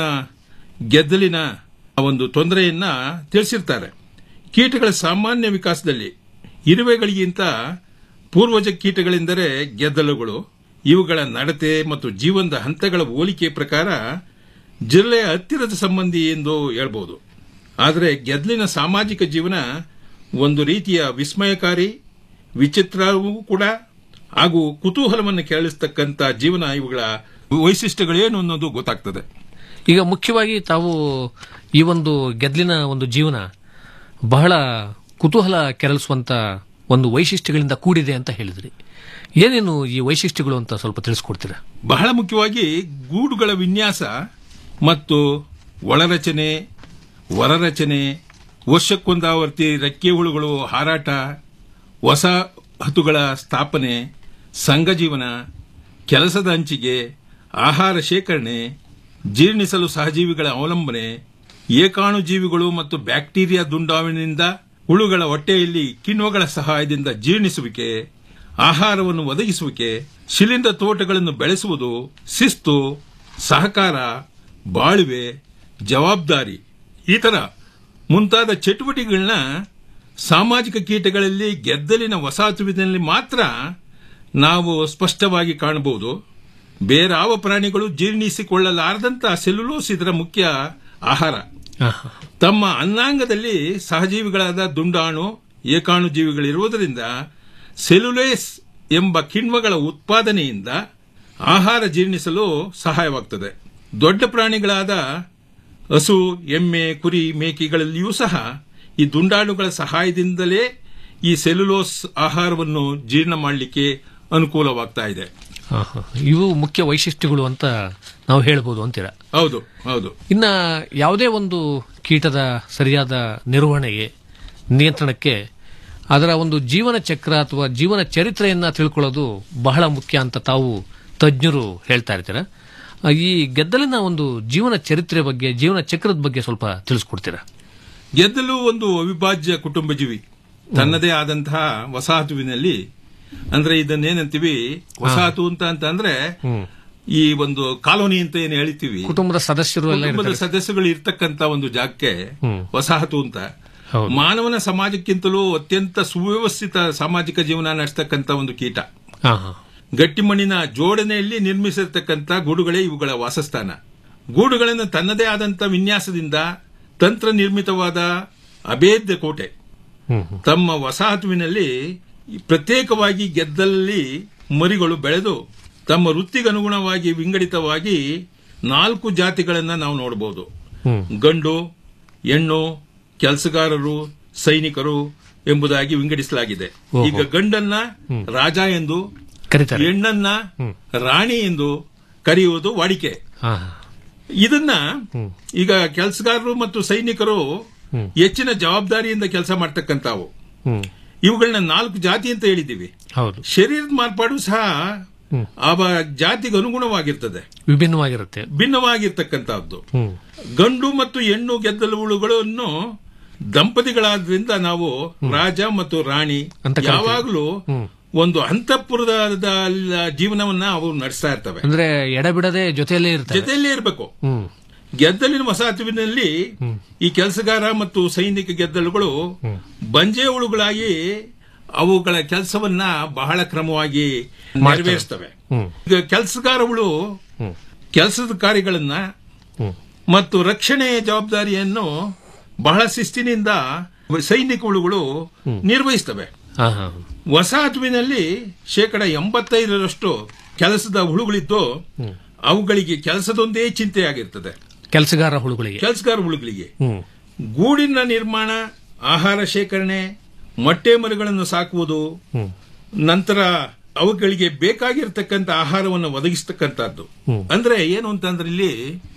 ಗೆದ್ದಲಿನ ಒಂದು ತೊಂದರೆಯನ್ನ ತಿಳಿಸಿರ್ತಾರೆ ಕೀಟಗಳ ಸಾಮಾನ್ಯ ವಿಕಾಸದಲ್ಲಿ ಇರುವೆಗಳಿಗಿಂತ ಪೂರ್ವಜ ಕೀಟಗಳೆಂದರೆ ಗೆದ್ದಲುಗಳು ಇವುಗಳ ನಡತೆ ಮತ್ತು ಜೀವನದ ಹಂತಗಳ ಹೋಲಿಕೆ ಪ್ರಕಾರ ಜಿಲ್ಲೆಯ ಹತ್ತಿರದ ಸಂಬಂಧಿ ಎಂದು ಹೇಳ್ಬೋದು ಆದರೆ ಗೆದ್ದಲಿನ ಸಾಮಾಜಿಕ ಜೀವನ ಒಂದು ರೀತಿಯ ವಿಸ್ಮಯಕಾರಿ ವಿಚಿತ್ರವೂ ಕೂಡ ಹಾಗೂ ಕುತೂಹಲವನ್ನು ಕೇಳಿಸ್ತಕ್ಕಂಥ ಜೀವನ ಇವುಗಳ ವೈಶಿಷ್ಟ್ಯಗಳೇನು ಅನ್ನೋದು ಗೊತ್ತಾಗ್ತದೆ ಈಗ ಮುಖ್ಯವಾಗಿ ತಾವು ಈ ಒಂದು ಗೆದ್ಲಿನ ಒಂದು ಜೀವನ ಬಹಳ ಕುತೂಹಲ ಕೆರಳಿಸುವಂತ ಒಂದು ವೈಶಿಷ್ಟ್ಯಗಳಿಂದ ಕೂಡಿದೆ ಅಂತ ಹೇಳಿದ್ರಿ ಏನೇನು ಈ ವೈಶಿಷ್ಟ್ಯಗಳು ಅಂತ ಸ್ವಲ್ಪ ತಿಳಿಸ್ಕೊಡ್ತೀರಾ ಬಹಳ ಮುಖ್ಯವಾಗಿ ಗೂಡುಗಳ ವಿನ್ಯಾಸ ಮತ್ತು ಒಳರಚನೆ ಹೊರರಚನೆ ವರ್ಷಕ್ಕೊಂದಾವರ್ತಿ ರೆಕ್ಕೆ ಹುಳುಗಳು ಹಾರಾಟ ಹೊಸ ಹತುಗಳ ಸ್ಥಾಪನೆ ಸಂಘಜೀವನ ಕೆಲಸದ ಹಂಚಿಗೆ ಆಹಾರ ಶೇಖರಣೆ ಜೀರ್ಣಿಸಲು ಸಹಜೀವಿಗಳ ಅವಲಂಬನೆ ಏಕಾಣು ಜೀವಿಗಳು ಮತ್ತು ಬ್ಯಾಕ್ಟೀರಿಯಾ ದುಂಡಾವಿನಿಂದ ಹುಳುಗಳ ಹೊಟ್ಟೆಯಲ್ಲಿ ಕಿಣ್ವಗಳ ಸಹಾಯದಿಂದ ಜೀರ್ಣಿಸುವಿಕೆ ಆಹಾರವನ್ನು ಒದಗಿಸುವಿಕೆ ಶಿಲೀಂಧ್ರ ತೋಟಗಳನ್ನು ಬೆಳೆಸುವುದು ಶಿಸ್ತು ಸಹಕಾರ ಬಾಳುವೆ ಜವಾಬ್ದಾರಿ ಈ ತರ ಮುಂತಾದ ಚಟುವಟಿಕೆಗಳನ್ನ ಸಾಮಾಜಿಕ ಕೀಟಗಳಲ್ಲಿ ಗೆದ್ದಲಿನ ವಸಾಹತುವಿನಲ್ಲಿ ಮಾತ್ರ ನಾವು ಸ್ಪಷ್ಟವಾಗಿ ಕಾಣಬಹುದು ಬೇರಾವ ಪ್ರಾಣಿಗಳು ಜೀರ್ಣಿಸಿಕೊಳ್ಳಲಾರದಂತ ಸೆಲ್ಯುಲೋಸ್ ಇದರ ಮುಖ್ಯ ಆಹಾರ ತಮ್ಮ ಅನ್ನಾಂಗದಲ್ಲಿ ಸಹಜೀವಿಗಳಾದ ದುಂಡಾಣು ಏಕಾಣು ಜೀವಿಗಳಿರುವುದರಿಂದ ಸೆಲ್ಯುಲೇಸ್ ಎಂಬ ಕಿಣ್ವಗಳ ಉತ್ಪಾದನೆಯಿಂದ ಆಹಾರ ಜೀರ್ಣಿಸಲು ಸಹಾಯವಾಗುತ್ತದೆ ದೊಡ್ಡ ಪ್ರಾಣಿಗಳಾದ ಹಸು ಎಮ್ಮೆ ಕುರಿ ಮೇಕೆಗಳಲ್ಲಿಯೂ ಸಹ ಈ ದುಂಡಾಣುಗಳ ಸಹಾಯದಿಂದಲೇ ಈ ಸೆಲ್ಯುಲೋಸ್ ಆಹಾರವನ್ನು ಜೀರ್ಣ ಮಾಡಲಿಕ್ಕೆ ಅನುಕೂಲವಾಗ್ತಾ ಇದೆ ಆಹಾ. ಇವು ಮುಖ್ಯ ವೈಶಿಷ್ಟ್ಯಗಳು ಅಂತ ನಾವು ಹೇಳ್ಬೋದು ಅಂತೀರಾ ಹೌದು ಹೌದು ಇನ್ನ ಯಾವುದೇ ಒಂದು ಕೀಟದ ಸರಿಯಾದ ನಿರ್ವಹಣೆಗೆ ನಿಯಂತ್ರಣಕ್ಕೆ ಅದರ ಒಂದು ಜೀವನ ಚಕ್ರ ಅಥವಾ ಜೀವನ ಚರಿತ್ರೆಯನ್ನ ತಿಳ್ಕೊಳ್ಳೋದು ಬಹಳ ಮುಖ್ಯ ಅಂತ ತಾವು ತಜ್ಞರು ಹೇಳ್ತಾ ಇರ್ತೀರಾ ಆ, ಈ ಗೆದ್ದಲಿನ ಒಂದು ಜೀವನ ಚರಿತ್ರೆ ಬಗ್ಗೆ ಜೀವನ ಚಕ್ರದ ಬಗ್ಗೆ ಸ್ವಲ್ಪ ತಿಳಿಸ್ಕೊಡ್ತೀರಾ ಗೆದ್ದಲು ಒಂದು ಅವಿಭಾಜ್ಯ ಕುಟುಂಬ ಜೀವಿ ತನ್ನದೇ ಆದಂತಹ ವಸಾಹತುವಿನಲ್ಲಿ ಅಂದ್ರೆ ಇದನ್ನೇನಂತೀವಿ ವಸಾಹತು ಅಂತ ಅಂತ ಅಂದ್ರೆ ಈ ಒಂದು ಕಾಲೋನಿ ಅಂತ ಏನು ಹೇಳ್ತೀವಿ ಕುಟುಂಬದ ಸದಸ್ಯರು ಎಲ್ಲ ಕುಟುಂಬದ ಇರ್ತಾರೆ. ಸದಸ್ಯಗಳು ಇರ್ತಕ್ಕಂತ ಒಂದು ಜಾಗಕ್ಕೆ ಹ್ಮ್. ವಸಾಹತು ಅಂತ ಹೌದು. ಮಾನವನ ಸಮಾಜಕ್ಕಿಂತಲೂ ಅತ್ಯಂತ ಸುವ್ಯವಸ್ಥಿತ ಸಾಮಾಜಿಕ ಜೀವನ ನಡೆಸ್ತಕ್ಕಂತ ಒಂದು ಕೀಟ ಹಾ, ಹಾ. ಗಟ್ಟಿಮಣ್ಣಿನ ಜೋಡಣೆಯಲ್ಲಿ ನಿರ್ಮಿಸಿರ್ತಕ್ಕಂಥ ಗೂಡುಗಳೇ ಇವುಗಳ ವಾಸಸ್ಥಾನ ಗೂಡುಗಳನ್ನು ತನ್ನದೇ ಆದಂತ ವಿನ್ಯಾಸದಿಂದ ತಂತ್ರ ನಿರ್ಮಿತವಾದ ಅಭೇದ್ಯ ಕೋಟೆ ಹ್ಮ್, ಹ್ಮ್. ತಮ್ಮ ವಸಾಹತುವಿನಲ್ಲಿ ಪ್ರತ್ಯೇಕವಾಗಿ ಗೆದ್ದಲಲ್ಲಿ ಮರಿಗಳು ಬೆಳೆದು ತಮ್ಮ ವೃತ್ತಿಗನುಗುಣವಾಗಿ ವಿಂಗಡಿತವಾಗಿ ನಾಲ್ಕು ಜಾತಿಗಳನ್ನ ನಾವು ನೋಡಬಹುದು ಹ್ಮ್. ಗಂಡು ಹೆಣ್ಣು ಕೆಲಸಗಾರರು ಸೈನಿಕರು ಎಂಬುದಾಗಿ ವಿಂಗಡಿಸಲಾಗಿದೆ ಓಹೋ. ಈಗ ಗಂಡನ್ನ ಹ್ಮ್. ರಾಜ ಎಂದು ಕರೀತಾರೆ ಹೆಣ್ಣನ್ನ ಹ್ಮ್. ರಾಣಿ ಎಂದು ಕರೆಯುವುದು ವಾಡಿಕೆ ಹಾ, ಇದನ್ನ ಹ್ಮ್. ಈಗ ಕೆಲಸಗಾರರು ಮತ್ತು ಸೈನಿಕರು ಹ್ಮ್. ಹೆಚ್ಚಿನ ಜವಾಬ್ದಾರಿಯಿಂದ ಕೆಲಸ ಮಾಡ್ತಕ್ಕಂಥವು ಹ್ಮ್. ಇವುಗಳನ್ನ ನಾಲ್ಕು ಜಾತಿ ಅಂತ ಹೇಳಿದ್ದೀವಿ ಹೌದು ಶರೀರದ ಮಾರ್ಪಾಡು ಸಹ ಹ್ಮ್. ಆ ಜಾತಿಗೆ ಅನುಗುಣವಾಗಿರ್ತದೆ ವಿಭಿನ್ನವಾಗಿರುತ್ತೆ ಭಿನ್ನವಾಗಿರ್ತಕ್ಕಂಥದ್ದು ಹ್ಮ್. ಗಂಡು ಮತ್ತು ಹೆಣ್ಣು ಗೆದ್ದಲುಗಳನ್ನು ದಂಪತಿಗಳಾದ್ರಿಂದ ನಾವು ರಾಜ ಮತ್ತು ರಾಣಿ ಅಂತ ಕರಿತೀವಿ. ಯಾವಾಗಲೂ ಹ್ಮ್. ಒಂದು ಅಂತಃಪುರದ ಜೀವನವನ್ನ ಅವು ನಡೆಸ್ತಾ ಇರ್ತವೆ ಅಂದ್ರೆ ಎಡಬಿಡದೆ ಜೊತೆಯಲ್ಲೇ ಇರ್ತಾರೆ ಜೊತೆಯಲ್ಲೇ ಇರಬೇಕು ಹ್ಮ್ ಗೆದ್ದಲಿನ ವಸಾಹತುವಿನಲ್ಲಿ ಈ ಕೆಲಸಗಾರ ಮತ್ತು ಸೈನಿಕ ಗೆದ್ದಲುಗಳು ಬಂಜೆ ಹುಳುಗಳಾಗಿ ಅವುಗಳ ಕೆಲಸವನ್ನ ಬಹಳ ಕ್ರಮವಾಗಿ ನೆರವೇರಿಸ್ತವೆ ಹ್ಮ್ ಈಗ ಕೆಲಸಗಾರ ಹುಳು ಹ್ಮ್. ಕೆಲಸದ ಕಾರ್ಯಗಳನ್ನ ಹ್ಮ್. ಮತ್ತು ರಕ್ಷಣೆಯ ಜವಾಬ್ದಾರಿಯನ್ನು ಬಹಳ ಶಿಸ್ತಿನಿಂದ ಸೈನಿಕ ಹುಳುಗಳು ನಿರ್ವಹಿಸ್ತವೆ ಹಾ ಹಾ ವಸಾಹತುವಿನಲ್ಲಿ ಶೇಕಡ ಎಂಬತ್ತೈದರಷ್ಟು ಕೆಲಸದ ಹುಳುಗಳಿದ್ದು ಅವುಗಳಿಗೆ ಕೆಲಸದೊಂದೇ ಚಿಂತೆಯಾಗಿರ್ತದೆ ಕೆಲಸಗಾರ ಹುಳುಗಳಿಗೆ ಕೆಲಸಗಾರ ಹುಳುಗಳಿಗೆ ಹ್ಮ್ ಗೂಡಿನ ನಿರ್ಮಾಣ ಆಹಾರ ಶೇಖರಣೆ ಮೊಟ್ಟೆ ಮರಿಗಳನ್ನು ಸಾಕುವುದು ಹ್ಮ್ ನಂತರ ಅವುಗಳಿಗೆ ಬೇಕಾಗಿರ್ತಕ್ಕಂಥ ಆಹಾರವನ್ನು ಒದಗಿಸ್ತಕ್ಕಂಥದ್ದು ಹ್ಮ್. ಅಂದ್ರೆ ಏನು ಅಂತಂದ್ರೆ ಇಲ್ಲಿ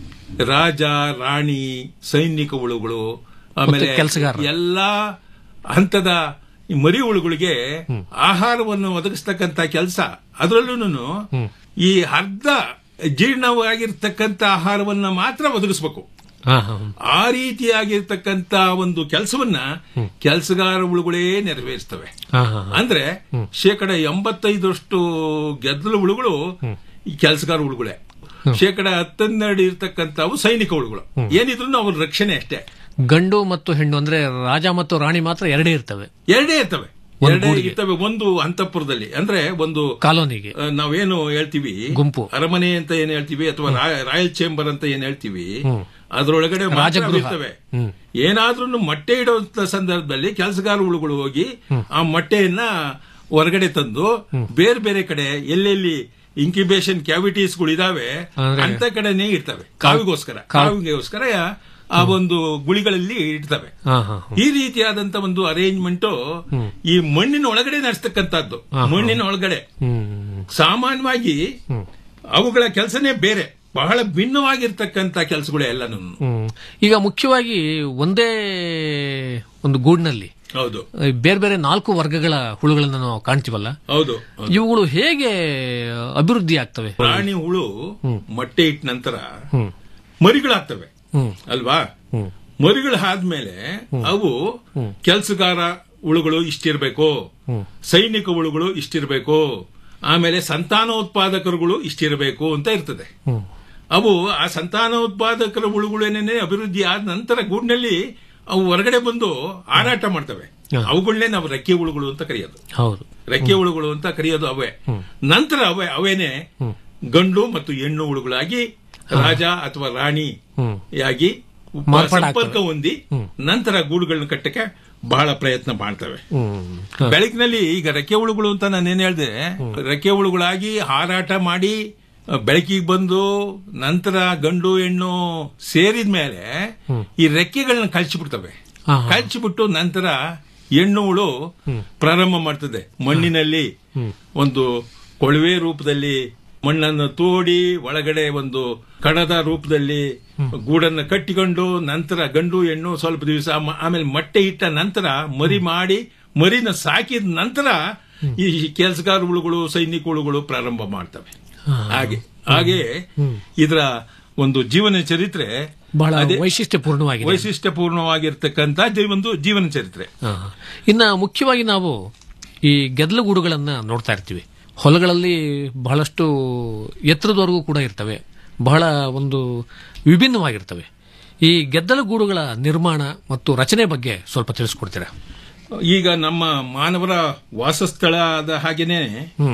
ರಾಜ ರಾಣಿ ಸೈನಿಕ ಹುಳುಗಳು ಆಮೇಲೆ ಮತ್ತೆ ಕೆಲ್ಸಗಾರರು. ಎಲ್ಲಾ ಹಂತದ ಈ ಮರಿ ಹುಳುಗಳಿಗೆ ಆಹಾರವನ್ನು ಒದಗಿಸ್ತಕ್ಕಂಥ ಕೆಲಸ ಅದರಲ್ಲೂ ಈ ಅರ್ಧ ಜೀರ್ಣವಾಗಿರ್ತಕ್ಕಂಥ ಆಹಾರವನ್ನ ಮಾತ್ರ ಒದಗಿಸ್ಬೇಕು ಹಾ ಹಾ ಆ ರೀತಿಯಾಗಿರ್ತಕ್ಕಂಥ ಒಂದು ಕೆಲಸವನ್ನ ಕೆಲಸಗಾರ ಹುಳುಗಳೇ ನೆರವೇರಿಸ್ತವೆ ಹಾ ಹಾ ಅಂದ್ರೆ ಶೇಕಡ ಎಂಬತ್ತೈದರಷ್ಟು ಗೆದ್ದಲು ಹುಳುಗಳು ಈ ಕೆಲಸಗಾರ ಹುಳುಗಳೇ ಶೇಕಡ ಹತ್ತನ್ನೆರಡು ಇರ್ತಕ್ಕಂಥವು ಸೈನಿಕ ಹುಳುಗಳು ಏನಿದ್ರು ಅವ್ರ ರಕ್ಷಣೆ ಅಷ್ಟೇ ಗಂಡು ಮತ್ತು ಹೆಣ್ಣು ಅಂದ್ರೆ ರಾಜ ಮತ್ತು ರಾಣಿ ಮಾತ್ರ ಎರಡೇ ಇರ್ತವೆ ಎರಡೇ ಇರ್ತವೆ ಒಂದು ಎರಡೇ ಗೂಡಿಗೆ. ಇರ್ತವೆ ಒಂದು ಅಂತಃಪುರದಲ್ಲಿ ಅಂದ್ರೆ ಒಂದು ಕಾಲೋನಿಗೆ ಆ, ನಾವೇನು ಹೇಳ್ತೀವಿ ಗುಂಪು. ಅರಮನೆ ಅಂತ ಏನ್ ಹೇಳ್ತೀವಿ ಅಥವಾ ರಾಯ- ರಾಯಲ್ ಚೇಂಬರ್ ಅಂತ ಏನ್ ಹೇಳ್ತೀವಿ ಹ್ಮ್. ಅದರೊಳಗಡೆ ಮಾತ್ರ ರಾಜಗೃಹ. ಇರ್ತವೆ ಹ್ಮ್. ಏನಾದ್ರೂ ಮೊಟ್ಟೆ ಇಡುವಂತ ಸಂದರ್ಭದಲ್ಲಿ ಕೆಲಸಗಾರ ಹುಳುಗಳು ಹೋಗಿ ಆ ಮೊಟ್ಟೆಯನ್ನ ಹೊರಗಡೆ ತಂದು ಬೇರೆ ಬೇರೆ ಕಡೆ ಎಲ್ಲೆಲ್ಲಿ ಇನ್ಕ್ಯುಬೇಷನ್ ಕ್ಯಾವಿಟೀಸ್ಗಳು ಇದಾವೆ ಅಂದ್ರೆ- ಅಂತ ಕಡೆನೇ ಇರ್ತವೆ ಕಾವಿಗೋಸ್ಕರ ಕಾವಿಗೋಸ್ಕರ ಆ ಒಂದು ಗುಳಿಗಳಲ್ಲಿ ಇಡ್ತವೆ ಹಾ ಹಾ ಈ ರೀತಿಯಾದಂತ ಒಂದು ಅರೇಂಜ್ಮೆಂಟ್ ಈ ಮಣ್ಣಿನ ಒಳಗಡೆ ನಡೆಸ್ತಕ್ಕಂಥದ್ದು ಮಣ್ಣಿನ ಒಳಗಡೆ ಹ್ಮ್ ಸಾಮಾನ್ಯವಾಗಿ ಅವುಗಳ ಕೆಲಸನೇ ಬೇರೆ ಬಹಳ ಭಿನ್ನವಾಗಿರ್ತಕ್ಕಂಥ ಕೆಲಸಗಳು ಎಲ್ಲನೂ ಹ್ಮ್ ಈಗ ಮುಖ್ಯವಾಗಿ ಒಂದೇ ಒಂದು ಗೂಡಿನಲ್ಲಿ ಹೌದು ಬೇರೆ ಬೇರೆ ನಾಲ್ಕು ವರ್ಗಗಳ ಹುಳುಗಳನ್ನ ನಾವು ಕಾಣ್ತೀವಲ್ಲ ಹೌದು ಇವುಗಳು ಹೇಗೆ ಅಭಿವೃದ್ಧಿ ಆಗ್ತವೆ ಪ್ರಾಣಿ ಹುಳು ಮೊಟ್ಟೆ ಇಟ್ಟ ನಂತರ ಹ್ಮ್ ಮರಿಗಳಾಗ್ತವೆ ಹ್ಮ್ ಅಲ್ವಾ ಹ್ಮ್ ಮರಿಗಳಾದ್ಮೇಲೆ ಅವು ಕೆಲಸಗಾರ ಹುಳುಗಳು ಇಷ್ಟಿರ್ಬೇಕು ಹ್ಮ್. ಸೈನಿಕ ಹುಳುಗಳು ಇಷ್ಟಿರ್ಬೇಕು ಆಮೇಲೆ ಸಂತಾನೋತ್ಪಾದಕರುಗಳು ಇಷ್ಟಿರಬೇಕು ಅಂತ ಇರ್ತದೆ ಹ್ಮ್ ಅವು ಆ ಸಂತಾನೋತ್ಪಾದಕರ ಹುಳುಗಳೇನೇನೆ ಅಭಿವೃದ್ಧಿ ಆದ ನಂತರ ಗೂಡಿನಲ್ಲಿ ಅವು ಹೊರಗಡೆ ಬಂದು ಹಾರಾಟ ಮಾಡ್ತವೆ ಅವುಗಳನ್ನೇ ನಾವು ರೆಕ್ಕೆ ಹುಳುಗಳು ಅಂತ ಕರೆಯೋದು ಹೌದು ರೆಕ್ಕೆ ಹುಳುಗಳು ಅಂತ ಕರೆಯೋದು ಅವೇ ನಂತರ ಅವೇ ಅವೇನೆ ಗಂಡು ಮತ್ತು ಹೆಣ್ಣು ಹುಳುಗಳಾಗಿ ರಾಜ ಅಥವಾ ರಾಣಿ ಹ್ಮ್ ಯಾಗಿ ಮಾರ್ಪಾಡಾಗ್ತವೆ. ಸಂಪರ್ಕ ಹೊಂದಿ ನಂತರ ಗೂಡುಗಳನ್ನ ಕಟ್ಟಕ್ಕೆ ಬಹಳ ಪ್ರಯತ್ನ ಮಾಡ್ತವೆ ಹ್ಮ್ ಬೆಳಕಿನಲ್ಲಿ ಈಗ ರೆಕ್ಕೆ ಹುಳುಗಳು ಅಂತ ನಾನೇನ್ ಹೇಳ್ದೆ ರೆಕ್ಕೆ ಹುಳುಗಳಾಗಿ ಹಾರಾಟ ಮಾಡಿ ಅ, ಬೆಳಕಿಗೆ ಬಂದು ನಂತರ ಗಂಡು ಹೆಣ್ಣು ಸೇರಿದ ಮೇಲೆ ಈ ರೆಕ್ಕೆಗಳನ್ನ ಕಳ್ಸಿಬಿಡ್ತವೆ ಹಾ, ಕಳ್ಸಿಬಿಟ್ಟು ನಂತರ ಹೆಣ್ಣು ಹುಳು ಪ್ರಾರಂಭ ಮಾಡ್ತದೆ ಮಣ್ಣಿನಲ್ಲಿ ಒಂದು ಕೊಳವೆ ರೂಪದಲ್ಲಿ ಮಣ್ಣನ್ನು ತೋಡಿ ಒಳಗಡೆ ಒಂದು ಕಣದ ರೂಪದಲ್ಲಿ ಗೂಡನ್ನು ಕಟ್ಟಿಕೊಂಡು ನಂತರ ಗಂಡು ಹೆಣ್ಣು ಸ್ವಲ್ಪ ದಿವಸ ಮ- ಆಮೇಲೆ ಮೊಟ್ಟೆ ಇಟ್ಟ ನಂತರ ಮರಿ ಮಾಡಿ ಮರಿನ ಸಾಕಿದ ನಂತರ ಈ ಕೆಲಸಗಾರ ಹುಳುಗಳು ಸೈನಿಕ ಹುಳುಗಳು ಪ್ರಾರಂಭ ಮಾಡ್ತವೆ ಹಾಗೆ ಹಾಗೆ ಇದರ ಒಂದು ಜೀವನ ಚರಿತ್ರೆ ಬಹಳ ಅದೇ ವೈಶಿಷ್ಟ್ಯಪೂರ್ಣವಾಗಿದೆ ವೈಶಿಷ್ಟ್ಯಪೂರ್ಣವಾಗಿರ್ತಕ್ಕಂಥ ಜೀ- ಒಂದು ಜೀವನ ಚರಿತ್ರೆ ಹಾ. ಇನ್ನ ಮುಖ್ಯವಾಗಿ ನಾವು ಈ ಗೆದ್ದಲುಗೂಡುಗಳನ್ನ ನೋಡ್ತಾ ಇರ್ತೀವಿ ಹೊಲಗಳಲ್ಲಿ ಬಹಳಷ್ಟು ಎತ್ತರದವರೆಗೂ ಕೂಡ ಇರ್ತವೆ ಬಹಳ ಒಂದು ವಿಭಿನ್ನವಾಗಿರ್ತವೆ ಈ ಗೆದ್ದಲುಗೂಡುಗಳ ನಿರ್ಮಾಣ ಮತ್ತು ರಚನೆ ಬಗ್ಗೆ ಸ್ವಲ್ಪ ತಿಳಿಸ್ಕೊಡ್ತೀರಾ ಈಗ ನಮ್ಮ ಮಾನವರ ವಾಸಸ್ಥಳದ ಹಾಗೇನೆ ಹ್ಮ್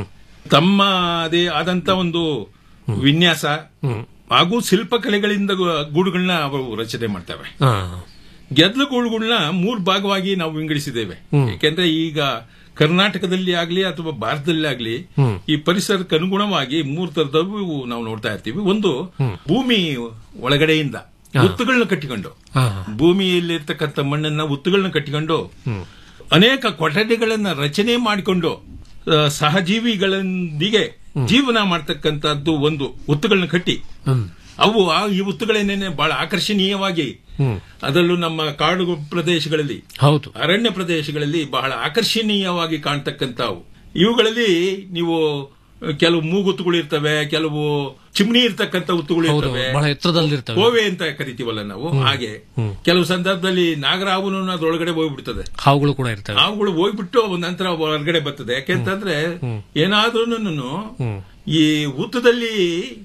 ತಮ್ಮದೇ ಆದಂತ ಒಂದು ವಿನ್ಯಾಸ ಹಾಗೂ ಶಿಲ್ಪಕಲೆಗಳಿಂದ ಗು- ಗೂಡುಗಳನ್ನ ಅವು ರಚನೆ ಮಾಡ್ತವೆ ಹಾ. ಗೆದ್ಲು ಗೂಡುಗಳನ್ನ ಮೂರು ಭಾಗವಾಗಿ ನಾವು ವಿಂಗಡಿಸಿದ್ದೇವೆ ಯಾಕೆಂದ್ರೆ ಈಗ ಕರ್ನಾಟಕದಲ್ಲಿ ಆಗ್ಲಿ ಅಥವಾ ಭಾರತದಲ್ಲಿ ಆಗ್ಲಿ ಹ್ಮ್. ಈ ಪರಿಸರಕ್ಕೆ ಅನುಗುಣವಾಗಿ ಮೂರು ತರದವು ನಾವು ನೋಡ್ತಾ ಇರ್ತೀವಿ ಒಂದು ಭೂಮಿ ಒಳಗಡೆಯಿಂದ ಉತ್ತುಗಳನ್ನ ಕಟ್ಟಿಕೊಂಡು ಹಾ. ಭೂಮಿಯಲ್ಲಿರ್ತಕ್ಕಂಥ ಮಣ್ಣನ್ನ ಉತ್ತುಗಳನ್ನ ಕಟ್ಟಿಕೊಂಡು ಅನೇಕ ಕೊಠಡಿಗಳನ್ನ ರಚನೆ ಮಾಡಿಕೊಂಡು ಆ, ಸಹಜೀವಿಗಳೊಂದಿಗೆ ಜೀವನ ಮಾಡ್ತಕ್ಕಂಥದ್ದು ಒಂದು ಉತ್ತುಗಳನ್ನ ಕಟ್ಟಿ ಹ್ಮ್. ಅವು ಆ ಈ ಉತ್ತುಗಳೇನೇನೆ ಬಹಳ ಆಕರ್ಷಣೀಯವಾಗಿ ಹ್ಮ್. ಅದರಲ್ಲೂ ನಮ್ಮ ಕಾಡು ಪ್ರದೇಶಗಳಲ್ಲಿ ಹೌದು ಅರಣ್ಯ ಪ್ರದೇಶಗಳಲ್ಲಿ ಬಹಳ ಆಕರ್ಷಣೀಯವಾಗಿ ಕಾಣ್ತಕ್ಕಂಥವು ಇವುಗಳಲ್ಲಿ ನೀವು ಕೆಲವು ಮೂಗುತ್ತುಗಳು ಇರ್ತವೆ ಕೆಲವು ಚಿಮ್ನಿ ಇರ್ತಕ್ಕಂಥ ಉತ್ತುಗಳು ಹೌದು ಇರ್ತವೆ ಬಹಳ ಎತ್ತರದಲ್ಲಿರ್ತವೆ ಕೋವೆ ಅಂತ ಕರಿತೀವಲ್ಲ ನಾವು ಹಾಗೆ ಕೆಲವು ಸಂದರ್ಭದಲ್ಲಿ ನಾಗರಾವನು ಅದ್ರೊಳಗಡೆ ಹೋಗ್ಬಿಡ್ತದೆ ಹಾವುಗಳು ಕೂಡ ಇರ್ತವೆ ಅವುಗಳು ಹೋಗ್ಬಿಟ್ಟು ನಂತರ ಹೊರಗಡೆ ಬರ್ತದೆ ಯಾಕೆಂತಂದ್ರೆ ಏನಾದ್ರೂ ಈ ಹುತ್ತದಲ್ಲಿ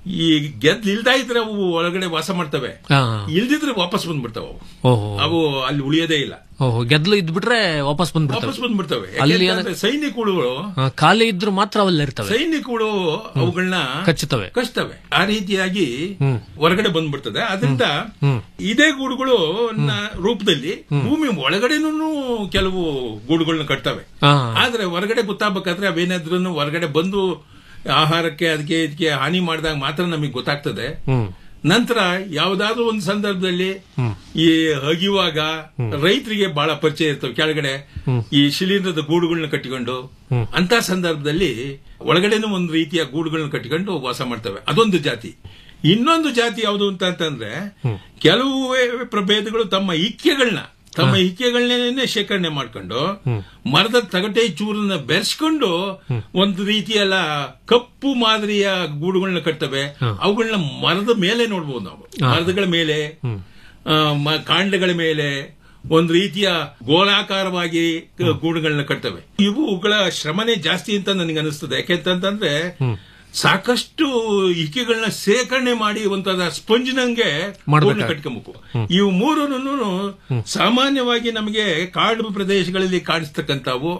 ಈ ಗೆದ್ಲು ಇಲ್ದಾ ಇದ್ರೆ ಅವು ಒಳಗಡೆ ವಾಸ ಮಾಡ್ತವೆ ಹಾ. ಇಲ್ದಿದ್ರೆ ವಾಪಸ್ ಬಂದ್ಬಿಡ್ತಾವ ಅವು ಓಹೋ ಅವು ಅಲ್ಲಿ ಉಳಿಯೋದೇ ಇಲ್ಲ ಓಹೋ ಗೆದ್ಲು ಇದ್ಬಿಟ್ರೆ ವಾಪಸ್ ಬಂದ್ಬಿಡ್ತವೆ ವಾಪಸ್ ಬಂದ್ಬಿಡ್ತವೆ ಅಲ್ಲಿ ಯಾಕೆಂತಂದ್ರೆ ಸೈನಿಕಗಳು ಆ, ಖಾಲಿ ಇದ್ರು ಮಾತ್ರ ಅವಲ್ಲ ಇರ್ತವೆ ಸೈನಿಕಗಳು ಅವುಗಳನ್ನ ಕಚ್ಚುತ್ತವೆ ಕಚ್ತವೆ ಆ ರೀತಿಯಾಗಿ ಹ್ಮ್. ಹೊರಗಡೆ ಬಂದ್ಬಿಡ್ತದೆ ಅದರಿಂದ ಹ್ಮ್. ಇದೇ ಗೂಡುಗಳು ನ ರೂಪದಲ್ಲಿ ಭೂಮಿ ಒಳಗಡೆನೂ ಕೆಲವು ಗೂಡುಗಳನ್ನ ಕಟ್ತವೆ ಹಾ. ಆದ್ರೆ ಹೊರಗಡೆ ಗೊತ್ತಾಗಬೇಕಾದ್ರೆ ಅವೇನಾದ್ರೂ ಹೊರಗಡೆ ಬಂದು ಆಹಾರಕ್ಕೆ ಅದಕ್ಕೆ ಇದಕ್ಕೆ ಹಾನಿ ಮಾಡಿದಾಗ ಮಾತ್ರ ನಮಗೆ ಗೊತ್ತಾಗ್ತದೆ ಹ್ಮ್ ನಂತರ ಯಾವ್ದಾದ್ರು ಒಂದು ಸಂದರ್ಭದಲ್ಲಿ ಈ ಅಗಿಯುವಾಗ ರೈತರಿಗೆ ಬಹಳ ಪರಿಚಯ ಇರ್ತವೆ ಕೆಳಗಡೆ ಈ ಶಿಲೀಂಧ್ರದ ಗೂಡುಗಳನ್ನ ಕಟ್ಟಿಕೊಂಡು ಅಂತ ಸಂದರ್ಭದಲ್ಲಿ ಒಳಗಡೆನೂ ಒಂದು ರೀತಿಯ ಗೂಡುಗಳನ್ನ ಕಟ್ಟಿಕೊಂಡು ವಾಸ ಮಾಡ್ತವೆ ಅದೊಂದು ಜಾತಿ ಇನ್ನೊಂದು ಜಾತಿ ಯಾವುದು ಅಂತ ಅಂತಂದ್ರೆ ಕೆಲವು ಪ್ರಭೇದಗಳು ತಮ್ಮ ಇಕ್ಕೆಗಳನ್ನ ತಮ್ಮ ಇಕ್ಕೆಗಳನ್ನೇ ಶೇಖರಣೆ ಮಾಡ್ಕೊಂಡು ಮರದ ತಗಟೆ ಚೂರನ್ನ ಬೆರೆಸ್ಕೊಂಡು ಒಂದು ರೀತಿಯಲ್ಲ ಕಪ್ಪು ಮಾದರಿಯ ಗೂಡುಗಳನ್ನ ಕಟ್ತವೆ ಅವುಗಳನ್ನ ಮರದ ಮೇಲೆ ನೋಡ್ಬೋದು ನಾವು ಮರದಗಳ ಮೇಲೆ ಆ, ಮ- ಕಾಂಡಗಳ ಮೇಲೆ ಒಂದು ರೀತಿಯ ಗೋಲಾಕಾರವಾಗಿ ಕ- ಗೂಡುಗಳನ್ನ ಕಟ್ತವೆ ಇವುಗಳ ಶ್ರಮನೇ ಜಾಸ್ತಿ ಅಂತ ನನಗೆ ಅನಿಸ್ತದೆ ಯಾಕೆಂತಂದ್ರೆ ಸಾಕಷ್ಟು ಇಕ್ಕೆಗಳನ್ನ ಸೇಕರಣೆ ಮಾಡಿ ಒಂಥರ ಸ್ಪಂಜಿನಂಗೆ ಮಾಡ್ಬೇಕಾಗುತ್ತೆ. ಕಟ್ಕೊಬೇಕು ಇವು ಮೂರನ್ನು ಸಾಮಾನ್ಯವಾಗಿ ನಮಗೆ ಕಾಡು ಪ್ರದೇಶಗಳಲ್ಲಿ ಕಾಣಿಸ್ತಕ್ಕಂಥವು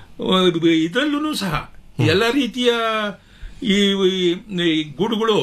ಇದರಲ್ಲೂ ಸಹ ಎಲ್ಲ ರೀತಿಯ ಈ ಈ ಗೂಡುಗಳು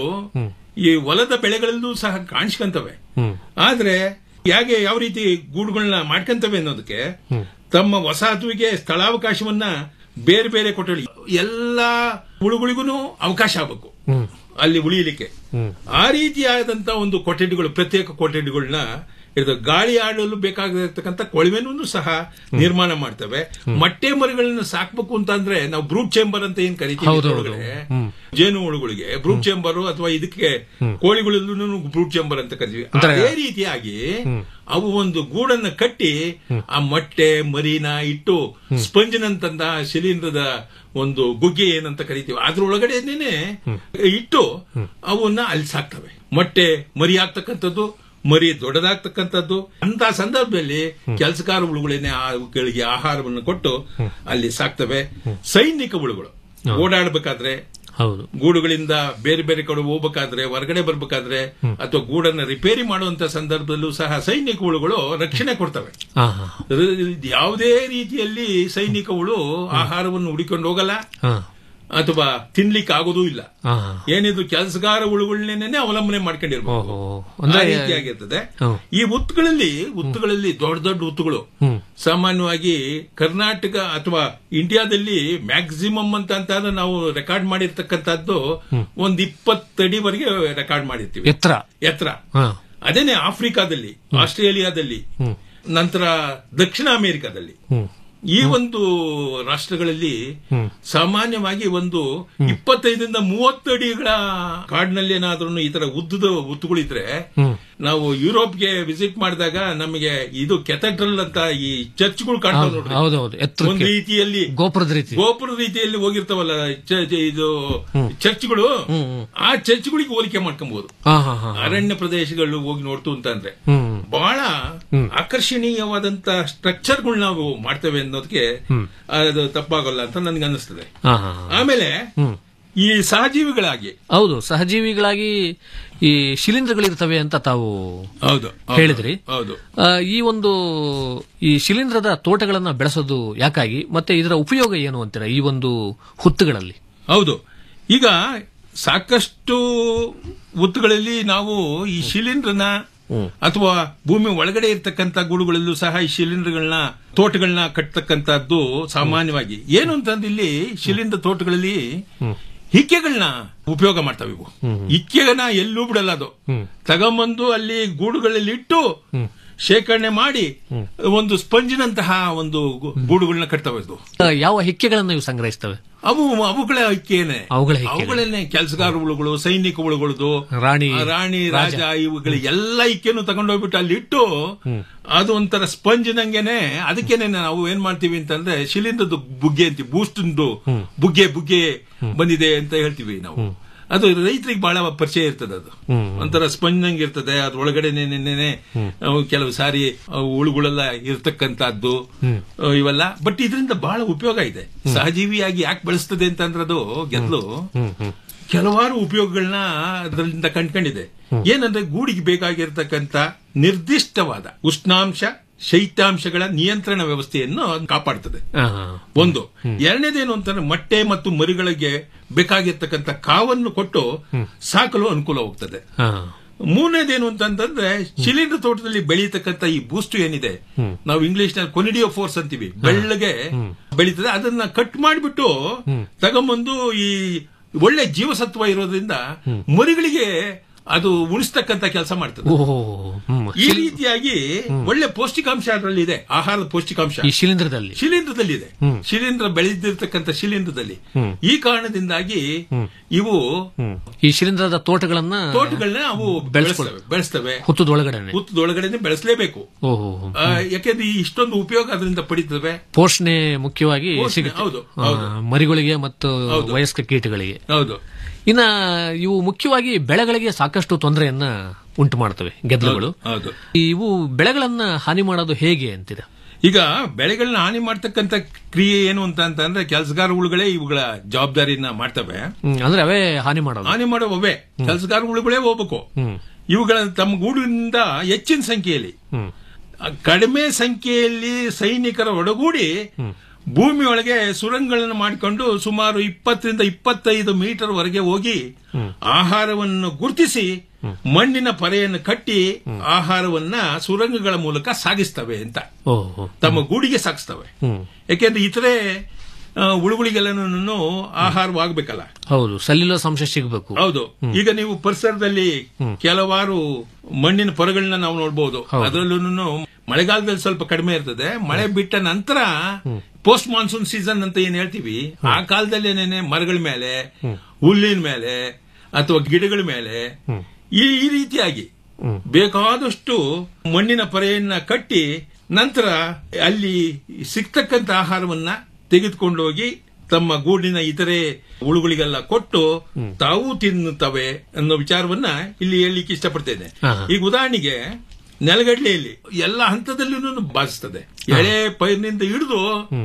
ಈ ಹೊಲದ ಬೆಳೆಗಳಲ್ಲೂ ಸಹ ಕಾಣಿಸ್ಕೊಂತವೆ ಆದ್ರೆ ಹೇಗೆ ಯಾವ ರೀತಿ ಗೂಡುಗಳನ್ನ ಮಾಡ್ಕೊಂತವೆ ಅನ್ನೋದಕ್ಕೆ ತಮ್ಮ ವಸಾಹತುವಿಗೆ ಸ್ಥಳಾವಕಾಶವನ್ನ ಬೇರೆ ಬೇರೆ ಕೊಠಡಿ ಎಲ್ಲಾ ಹುಳುಗಳಿಗೂ ಅವಕಾಶ ಆಗಬೇಕು ಅಲ್ಲಿ ಉಳಿಯಲಿಕ್ಕೆ ಆ ರೀತಿಯಾದಂತ ಒಂದು ಕೊಠಡಿಗಳು ಪ್ರತ್ಯೇಕ ಕೊಠಡಿಗಳನ್ನ ಇರ್ತವೆ ಗಾಳಿ ಆಡಲು ಬೇಕಾಗಿರ್ತಕ್ಕಂಥ ಕೊಳವೆನೂ ಸಹ ನಿರ್ಮಾಣ ಮಾಡ್ತವೆ ಮೊಟ್ಟೆ ಮರಿಗಳನ್ನ ಸಾಕ್ಬೇಕು ಅಂತಂದ್ರೆ ನಾವು ಬ್ರೂಟ್ ಚೇಂಬರ್ ಅಂತ ಏನ್ ಕರಿತೀವಿ ಹೌದು, ಹೌದು. ಒಳಗಡೆ ಜೇನು ಹುಳುಗಳಿಗೆ ಬ್ರೂಟ್ ಚೇಂಬರ್ ಅಥವಾ ಇದಕ್ಕೆ ಕೋಳಿಗಳಲ್ಲೂ ಬ್ರೂಟ್ ಚೇಂಬರ್ ಅಂತ ಕರಿತೀವಿ ಅಂದ್ರೆ- ಅದೇ ರೀತಿಯಾಗಿ ಅವು ಒಂದು ಗೂಡನ್ನ ಕಟ್ಟಿ ಆ ಮೊಟ್ಟೆ ಮರಿನ ಇಟ್ಟು ಸ್ಪಂಜಿನಂತಂದ ಶಿಲೀಂಧ್ರದ ಒಂದು ಗುಗ್ಗೆ ಏನಂತ ಕರಿತೀವಿ ಅದ್ರೊಳಗಡೆನೆ ಇಟ್ಟು ಅವನ್ನ ಅಲ್ಲಿ ಸಾಕ್ತವೆ ಮೊಟ್ಟೆ ಮರಿ ಆಗ್ತಕ್ಕಂಥದ್ದು ಮರಿ ದೊಡ್ಡದಾಗ್ತಕ್ಕಂಥದ್ದು ಅಂತ ಸಂದರ್ಭದಲ್ಲಿ ಕೆಲಸಕಾರ ಹುಳುಗಳೇನೆ ಅವುಗಳಿಗೆ ಆಹಾರವನ್ನು ಕೊಟ್ಟು ಅಲ್ಲಿ ಸಾಕ್ತವೆ ಸೈನಿಕ ಹುಳುಗಳು ಓಡಾಡಬೇಕಾದ್ರೆ ಹೌದು ಗೂಡುಗಳಿಂದ ಬೇರೆ ಬೇರೆ ಕಡೆ ಹೋಗ್ಬೇಕಾದ್ರೆ ಹೊರಗಡೆ ಬರ್ಬೇಕಾದ್ರೆ ಅಥವಾ ಗೂಡನ್ನ ರಿಪೇರಿ ಮಾಡುವಂತ ಸಂದರ್ಭದಲ್ಲೂ ಸಹ ಸೈನಿಕ ಹುಳುಗಳು ರಕ್ಷಣೆ ಕೊಡ್ತವೆ ಹಾ ಹಾ ರ- ಯಾವುದೇ ರೀತಿಯಲ್ಲಿ ಸೈನಿಕ ಹುಳು ಆಹಾರವನ್ನು ಹುಡಿಕೊಂಡು ಹೋಗಲ್ಲ ಹಾ ಅಥವಾ ತಿನ್ಲಿಕ್ಕೆ ಆಗೋದೂ ಇಲ್ಲ ಹಾ ಹಾ ಏನಿದು ಕೆಲಸಗಾರ ಹುಳುಗಳನ್ನೇ ಅವಲಂಬನೆ ಮಾಡ್ಕೊಂಡಿರ್ಬೋದು ಅಂದ್ರೆ- ಆ ರೀತಿಯಾಗಿರ್ತದೆ ಹ್ಮ್. ಈ ಉತ್ತುಗಳಲ್ಲಿ ಉತ್ತುಗಳಲ್ಲಿ ದೊಡ್ಡ ದೊಡ್ಡ ಉತ್ತುಗಳು ಹ್ಮ್ ಸಾಮಾನ್ಯವಾಗಿ ಕರ್ನಾಟಕ ಅಥವಾ ಇಂಡಿಯಾದಲ್ಲಿ ಮ್ಯಾಕ್ಸಿಮಮ್ ಅಂತ ಅಂತಂದ್ರೆ ನಾವು ರೆಕಾರ್ಡ್ ಮಾಡಿರ್ತಕ್ಕಂಥದ್ದು ಒಂದ್ ಇಪ್ಪತ್ತಡಿವರೆಗೆ ರೆಕಾರ್ಡ್ ಮಾಡಿರ್ತೀವಿ ಎತ್ತರ ಎತ್ತರ ಹಾ ಅದೇನೆ ಆಫ್ರಿಕಾದಲ್ಲಿ ಆಸ್ಟ್ರೇಲಿಯಾದಲ್ಲಿ ನಂತರ ದಕ್ಷಿಣ ಅಮೆರಿಕಾದಲ್ಲಿ ಹ್ಮ್ ಈ ಒಂದು ರಾಷ್ಟ್ರಗಳಲ್ಲಿ ಹ್ಮ್. ಸಾಮಾನ್ಯವಾಗಿ ಒಂದು ಇಪ್ಪತ್ತೈದರಿಂದ ಮೂವತ್ತು ಅಡಿಗಳ ಕಾಡಿನಲ್ಲಿ ಏನಾದ್ರೂ ಈ ತರ ಉದ್ದದ ಉತ್ತುಗಳಿದ್ರೆ ಹ್ಮ್ ನಾವು ಯುರೋಪ್ಗೆ ವಿಸಿಟ್ ಮಾಡಿದಾಗ ನಮಗೆ ಇದು ಕೆಥೆಡ್ರಲ್ ಅಂತ ಈ ಚರ್ಚ್ಗಳು ಕಾಣ್ತಾವ ಹೌದು, ನೋಡ್ರಿ ಹೌದು, ಹೌದು. ಎತ್ತರಕ್ಕೆ. ಒಂದು ರೀತಿಯಲ್ಲಿ ಗೋಪುರದ ರೀತಿ ಗೋಪುರದ ರೀತಿಯಲ್ಲಿ ಹೋಗಿರ್ತಾವಲ್ಲ ಚ- ಚ- ಇದು ಚರ್ಚ್ಗಳು ಆ ಚರ್ಚ್ಗಳಿಗೆ ಹೋಲಿಕೆ ಮಾಡ್ಕೊಬಹುದು ಹಾ ಹಾ ಹಾ ಅರಣ್ಯ ಪ್ರದೇಶಗಳು ಹೋಗಿ ನೋಡ್ತು ಅಂತಂದ್ರೆ ಹ್ಮ್ ಬಹಳ ಆಕರ್ಷಣೀಯವಾದಂತ ಸ್ಟ್ರಕ್ಚರ್ಗಳು ನಾವು ಮಾಡ್ತೇವೆ ಅನ್ನೋದಕ್ಕೆ ಅದು ತಪ್ಪಾಗಲ್ಲ ಅಂತ ನನಗೆ ಅನಿಸ್ತದೆ ಹಾ ಹಾ ಹಾ. ಆಮೇಲೆ ಹ್ಮ್ ಈ ಸಹಜೀವಿಗಳಾಗಿ ಹೌದು ಸಹಜೀವಿಗಳಾಗಿ ಈ ಶಿಲೀಂಧ್ರಗಳಿರ್ತವೆ ಅಂತ ತಾವು ಹೌದು ಹೌದು, ಹೇಳಿದ್ರಿ ಹೌದು ಆ, ಈ ಒಂದು ಈ ಶಿಲೀಂಧ್ರದ ತೋಟಗಳನ್ನ ಬೆಳೆಸೋದು ಯಾಕಾಗಿ ಮತ್ತೆ ಇದರ ಉಪಯೋಗ ಏನು ಅಂತೀರಾ ಈ ಒಂದು ಹುತ್ತುಗಳಲ್ಲಿ ಹೌದು ಈಗ ಸಾಕಷ್ಟು ಉತ್ತುಗಳಲ್ಲಿ ನಾವು ಈ ಶಿಲೀಂಧ್ರನ ಅಥವಾ ಭೂಮಿ ಒಳಗಡೆ ಇರ್ತಕ್ಕಂಥ ಗೂಡುಗಳಲ್ಲೂ ಸಹ ಈ ಶಿಲೀಂಧ್ರಗಳನ್ನ ತೋಟಗಳನ್ನ ಕಟ್ಟತಕ್ಕಂಥದ್ದು ಸಾಮಾನ್ಯವಾಗಿ ಏನು ಅಂತಂದ್ರೆ ಇಲ್ಲಿ ಶಿಲೀಂಧ್ರ ತೋಟಗಳಲ್ಲಿ ಹಿಕ್ಕೆಗಳನ್ನ ಉಪಯೋಗ ಮಾಡ್ತಾವೆ ಇವು ಹಿಕ್ಕೆನ ಎಲ್ಲೂ ಬಿಡಲ್ಲ ಅದು ತಗೊಂಬಂದು ಅಲ್ಲಿ ಗೂಡುಗಳಲ್ಲಿ ಇಟ್ಟು ಶೇಖರಣೆ ಮಾಡಿ ಒಂದು ಸ್ಪಂಜಿನಂತಹ ಒಂದು ಗು- ಗೂಡುಗಳನ್ನ ಕಟ್ತವೆ ಇದು ಆ, ಯಾವ ಹಿಕ್ಕೆಗಳನ್ನು ಇವು ಸಂಗ್ರಹಿಸ್ತವೆ ಅವು ಅವುಗಳ ಹಿಕ್ಕೇನೆ ಅವುಗಳ ಹಿಕ್ಕೆಗಳು. ಅವುಗಳನ್ನೇ ಕೆಲಸಗಾರ ಹುಳುಗಳು ಸೈನಿಕ ಹುಳುಗಳದು ರಾಣಿ, ಆ ರಾಣಿ ರಾಜ. ರಾಜ ಇವುಗಳ ಎಲ್ಲ ಇಕ್ಕೆನು ತಗೊಂಡೋಗ್ಬಿಟ್ಟು ಅಲ್ಲಿ ಇಟ್ಟು ಅದು ಒಂಥರ ಸ್ಪಂಜಿನಂಗೆನೆ ಅದಕ್ಕೇನೆ ನಾವು ಏನ್ ಮಾಡ್ತೀವಿ ಅಂತಂದ್ರೆ ಶಿಲೀಂಧ್ರದ್ದು ಬುಗ್ಗೆ ಅಂತೀವಿ ಬೂಸ್ಟಿಂದು ಬುಗ್ಗೆ ಬುಗ್ಗೆ ಬಂದಿದೆ ಅಂತ ಹೇಳ್ತೀವಿ ನಾವು ಅದು ರೈತರಿಗೆ ಬಹಳ ಪರಿಚಯ ಇರ್ತದೆ ಅದು ಒಂಥರ ಸ್ಪಂಜ್ ಇರ್ತದೆ ಅದ್ರ ಒಳಗಡೆ ಕೆಲವು ಸಾರಿ ಅವು ಹುಳುಗಳೆಲ್ಲ ಇರ್ತಕ್ಕಂತಹದ್ದು ಅಹ್, ಇವೆಲ್ಲ ಬಟ್ ಇದರಿಂದ ಬಹಳ ಉಪಯೋಗ ಇದೆ ಸಹಜೀವಿಯಾಗಿ ಯಾಕೆ ಬಳಸ್ತದೆ ಅಂತಂದ್ರೆ ಅದು ಗೆದ್ಲು ಕೆಲವಾರು ಉಪಯೋಗಗಳನ್ನ ಅದರಿಂದ ಕಂಡ್ಕೊಂಡಿದೆ ಏನಂದ್ರೆ ಗೂಡಿಗೆ ಬೇಕಾಗಿರ್ತಕ್ಕಂಥ ನಿರ್ದಿಷ್ಟವಾದ ಉಷ್ಣಾಂಶ ಶೈತ್ಯಾಂಶಗಳ ನಿಯಂತ್ರಣ ವ್ಯವಸ್ಥೆಯನ್ನು ಕಾಪಾಡ್ತದೆ ಒಂದು ಎರಡನೇದೇನು ಅಂತಂದ್ರೆ ಮೊಟ್ಟೆ ಮತ್ತು ಮರಿಗಳಿಗೆ ಬೇಕಾಗಿರ್ತಕ್ಕಂಥ ಕಾವನ್ನು ಕೊಟ್ಟು ಸಾಕಲು ಅನುಕೂಲ ಹೋಗ್ತದೆ ಮೂರನೇದೇನು ಅಂತಂದ್ರೆ ಶಿಲೀಂಧ್ರ ತೋಟದಲ್ಲಿ ಬೆಳೀತಕ್ಕಂಥ ಈ ಬೂಸ್ಟ್ ಏನಿದೆ ನಾವು ಇಂಗ್ಲಿಷ್ ನಲ್ಲಿ ಕೊನಿಡಿಯೋ ಫೋರ್ಸ್ ಅಂತೀವಿ ಬೆಳ್ಳಗೆ ಬೆಳೀತದೆ ಅದನ್ನ ಕಟ್ ಮಾಡಿಬಿಟ್ಟು ತಗೊಂಬಂದು ಈ ಒಳ್ಳೆ ಜೀವಸತ್ವ ಇರೋದ್ರಿಂದ ಮರಿಗಳಿಗೆ ಅದು ಉಣಿಸ್ತಕ್ಕಂಥ ಕೆಲಸ ಮಾಡ್ತದೆ ಓಹೋ ಹ್ಮ್. ಈ ರೀತಿಯಾಗಿ ಒಳ್ಳೆ ಪೌಷ್ಟಿಕಾಂಶ ಅದರಲ್ಲಿ ಇದೆ ಆಹಾರದ ಪೌಷ್ಟಿಕಾಂಶ ಈ ಶಿಲೀಂಧ್ರದಲ್ಲಿ ಶಿಲೀಂಧ್ರದಲ್ಲಿ ಇದೆ ಹ್ಮ್. ಶಿಲೀಂಧ್ರ ಬೆಳೆದಿರ್ತಕ್ಕಂಥ ಶಿಲೀಂಧ್ರದಲ್ಲಿ ಹ್ಮ್. ಈ ಕಾರಣದಿಂದಾಗಿ ಇವು ಈ ಶಿಲೀಂಧ್ರದ ತೋಟಗಳನ್ನ ತೋಟಗಳನ್ನ ಅವು ಬೆಳೆಸ್ಕೊಳ್ಳಿ. ಬೆಳೆಸ್ತವೆ ಬೆಳೆಸ್ತವೆ ಹುತ್ತದೊಳಗಡೆನೆ ಹುತ್ತದೊಳಗಡೆ ಬೆಳೆಸಲೇಬೇಕು ಓಹೋ ಆ, ಯಾಕೆಂದ್ರೆ ಈ ಇಷ್ಟೊಂದು ಉಪಯೋಗ ಅದರಿಂದ ಪಡಿತವೆ ಪೋಷಣೆ ಮುಖ್ಯವಾಗಿ ಪೋಷಣೆ, ಸಿಗುತ್ತೆ ಹೌದು, ಆ, ಹೌದು. ಮರಿಗಳಿಗೆ ಮತ್ತು ಹೌದು. ವಯಸ್ಕ ಕೀಟಗಳಿಗೆ ಹೌದು ಇನ್ನ ಇವು ಮುಖ್ಯವಾಗಿ ಬೆಳೆಗಳಿಗೆ ಸಾಕಷ್ಟು ತೊಂದರೆಯನ್ನ ಉಂಟು ಮಾಡ್ತವೆ ಗೆದ್ದಲುಗಳು ಹೌದು ಇವು ಬೆಳೆಗಳನ್ನ ಹಾನಿ ಮಾಡೋದು ಹೇಗೆ ಅಂತೀರ ಈಗ ಬೆಳೆಗಳನ್ನ ಹಾನಿ ಮಾಡ್ತಕ್ಕಂಥ ಕ್ರಿಯೆ ಏನು ಅಂತ ಅಂತಂದ್ರೆ ಕೆಲಸಗಾರರುಗಳೇ ಇವುಗಳ ಜವಾಬ್ದಾರಿನ ಮಾಡ್ತವೆ ಹ್ಮ್, ಅಂದ್ರೆ ಅವೇ ಹಾನಿ ಮಾಡೋದು ಹಾನಿ ಮಾಡುವವೇ ಕೆಲಸಗಾರರುಗಳೇ ಹೋಗ್ಬೇಕು ಹ್ಮ್ ಇವುಗಳ ತಮ್ಮ ಗೂಡಿನಿಂದ ಹೆಚ್ಚಿನ ಸಂಖ್ಯೆಯಲ್ಲಿ ಹ್ಮ್ ಕಡಿಮೆ ಸಂಖ್ಯೆಯಲ್ಲಿ ಸೈನಿಕರ ಒಡಗೂಡಿ ಭೂಮಿಯೊಳಗೆ ಸುರಂಗಗಳನ್ನು ಮಾಡಿಕೊಂಡು ಸುಮಾರು ಇಪ್ಪತ್ತರಿಂದ ಇಪ್ಪತ್ತೈದು ಮೀಟರ್ ವರೆಗೆ ಹೋಗಿ ಆಹಾರವನ್ನು ಗುರುತಿಸಿ ಮಣ್ಣಿನ ಪರೆಯನ್ನು ಕಟ್ಟಿ ಆಹಾರವನ್ನ ಸುರಂಗಗಳ ಮೂಲಕ ಸಾಗಿಸ್ತವೆ ಅಂತ ಓಹೋ ತಮ್ಮ ಗೂಡಿಗೆ ಸಾಗಿಸ್ತವೆ ಹ್ಮ್ ಯಾಕೆಂದ್ರೆ ಇತರೆ ಆ, ಉಳುಗುಳಿಗೆಲ್ಲನೂ ಆಹಾರವಾಗಬೇಕಲ್ಲ ಹೌದು ಸೆಲ್ಯುಲೋಸ್ ಅಂಶ ಸಿಗಬೇಕು ಹೌದು ಈಗ ನೀವು ಪರಿಸರದಲ್ಲಿ ಕೆಲವಾರು ಮಣ್ಣಿನ ಪೊರೆಗಳನ್ನ ನಾವು ನೋಡಬಹುದು ಅದರಲ್ಲೂ ಮಳೆಗಾಲದಲ್ಲಿ ಸ್ವಲ್ಪ ಕಡಿಮೆ ಇರ್ತದೆ ಮಳೆ ಬಿಟ್ಟ ನಂತರ ಪೋಸ್ಟ್ ಮಾನ್ಸೂನ್ ಸೀಸನ್ ಅಂತ ಏನ್ ಹೇಳ್ತೀವಿ ಆ ಕಾಲದಲ್ಲೇನೇನೆ ಮರಗಳ ಮೇಲೆ ಹುಲ್ಲಿನ ಮೇಲೆ ಅಥವಾ ಗಿಡಗಳ ಮೇಲೆ ಈ ಈ ರೀತಿಯಾಗಿ ಬೇಕಾದಷ್ಟು ಮಣ್ಣಿನ ಪೊರೆಯನ್ನ ಕಟ್ಟಿ ನಂತರ ಅಲ್ಲಿ ಸಿಗ್ತಕ್ಕಂತ ಆಹಾರವನ್ನ ತೆಗೆದುಕೊಂಡು ಹೋಗಿ ತಮ್ಮ ಗೂಡಿನ ಇತರೆ ಉಳುಗಳಿಗೆಲ್ಲ ಕೊಟ್ಟು ತಾವು ತಿನ್ನುತ್ತವೆ ಅನ್ನೋ ವಿಚಾರವನ್ನ ಇಲ್ಲಿ ಹೇಳಲಿಕ್ಕೆ ಇಷ್ಟಪಡ್ತೇನೆ ಹಾ. ಈಗ ಉದಾಹರಣೆಗೆ ನೆಲಗಡಲೆಯಲ್ಲಿ ಎಲ್ಲ ಹಂತದಲ್ಲೂ ಬಾಧಿಸ್ತದೆ ಎಳೆ ಪೈರಿನಿಂದ ಹಿಡಿದು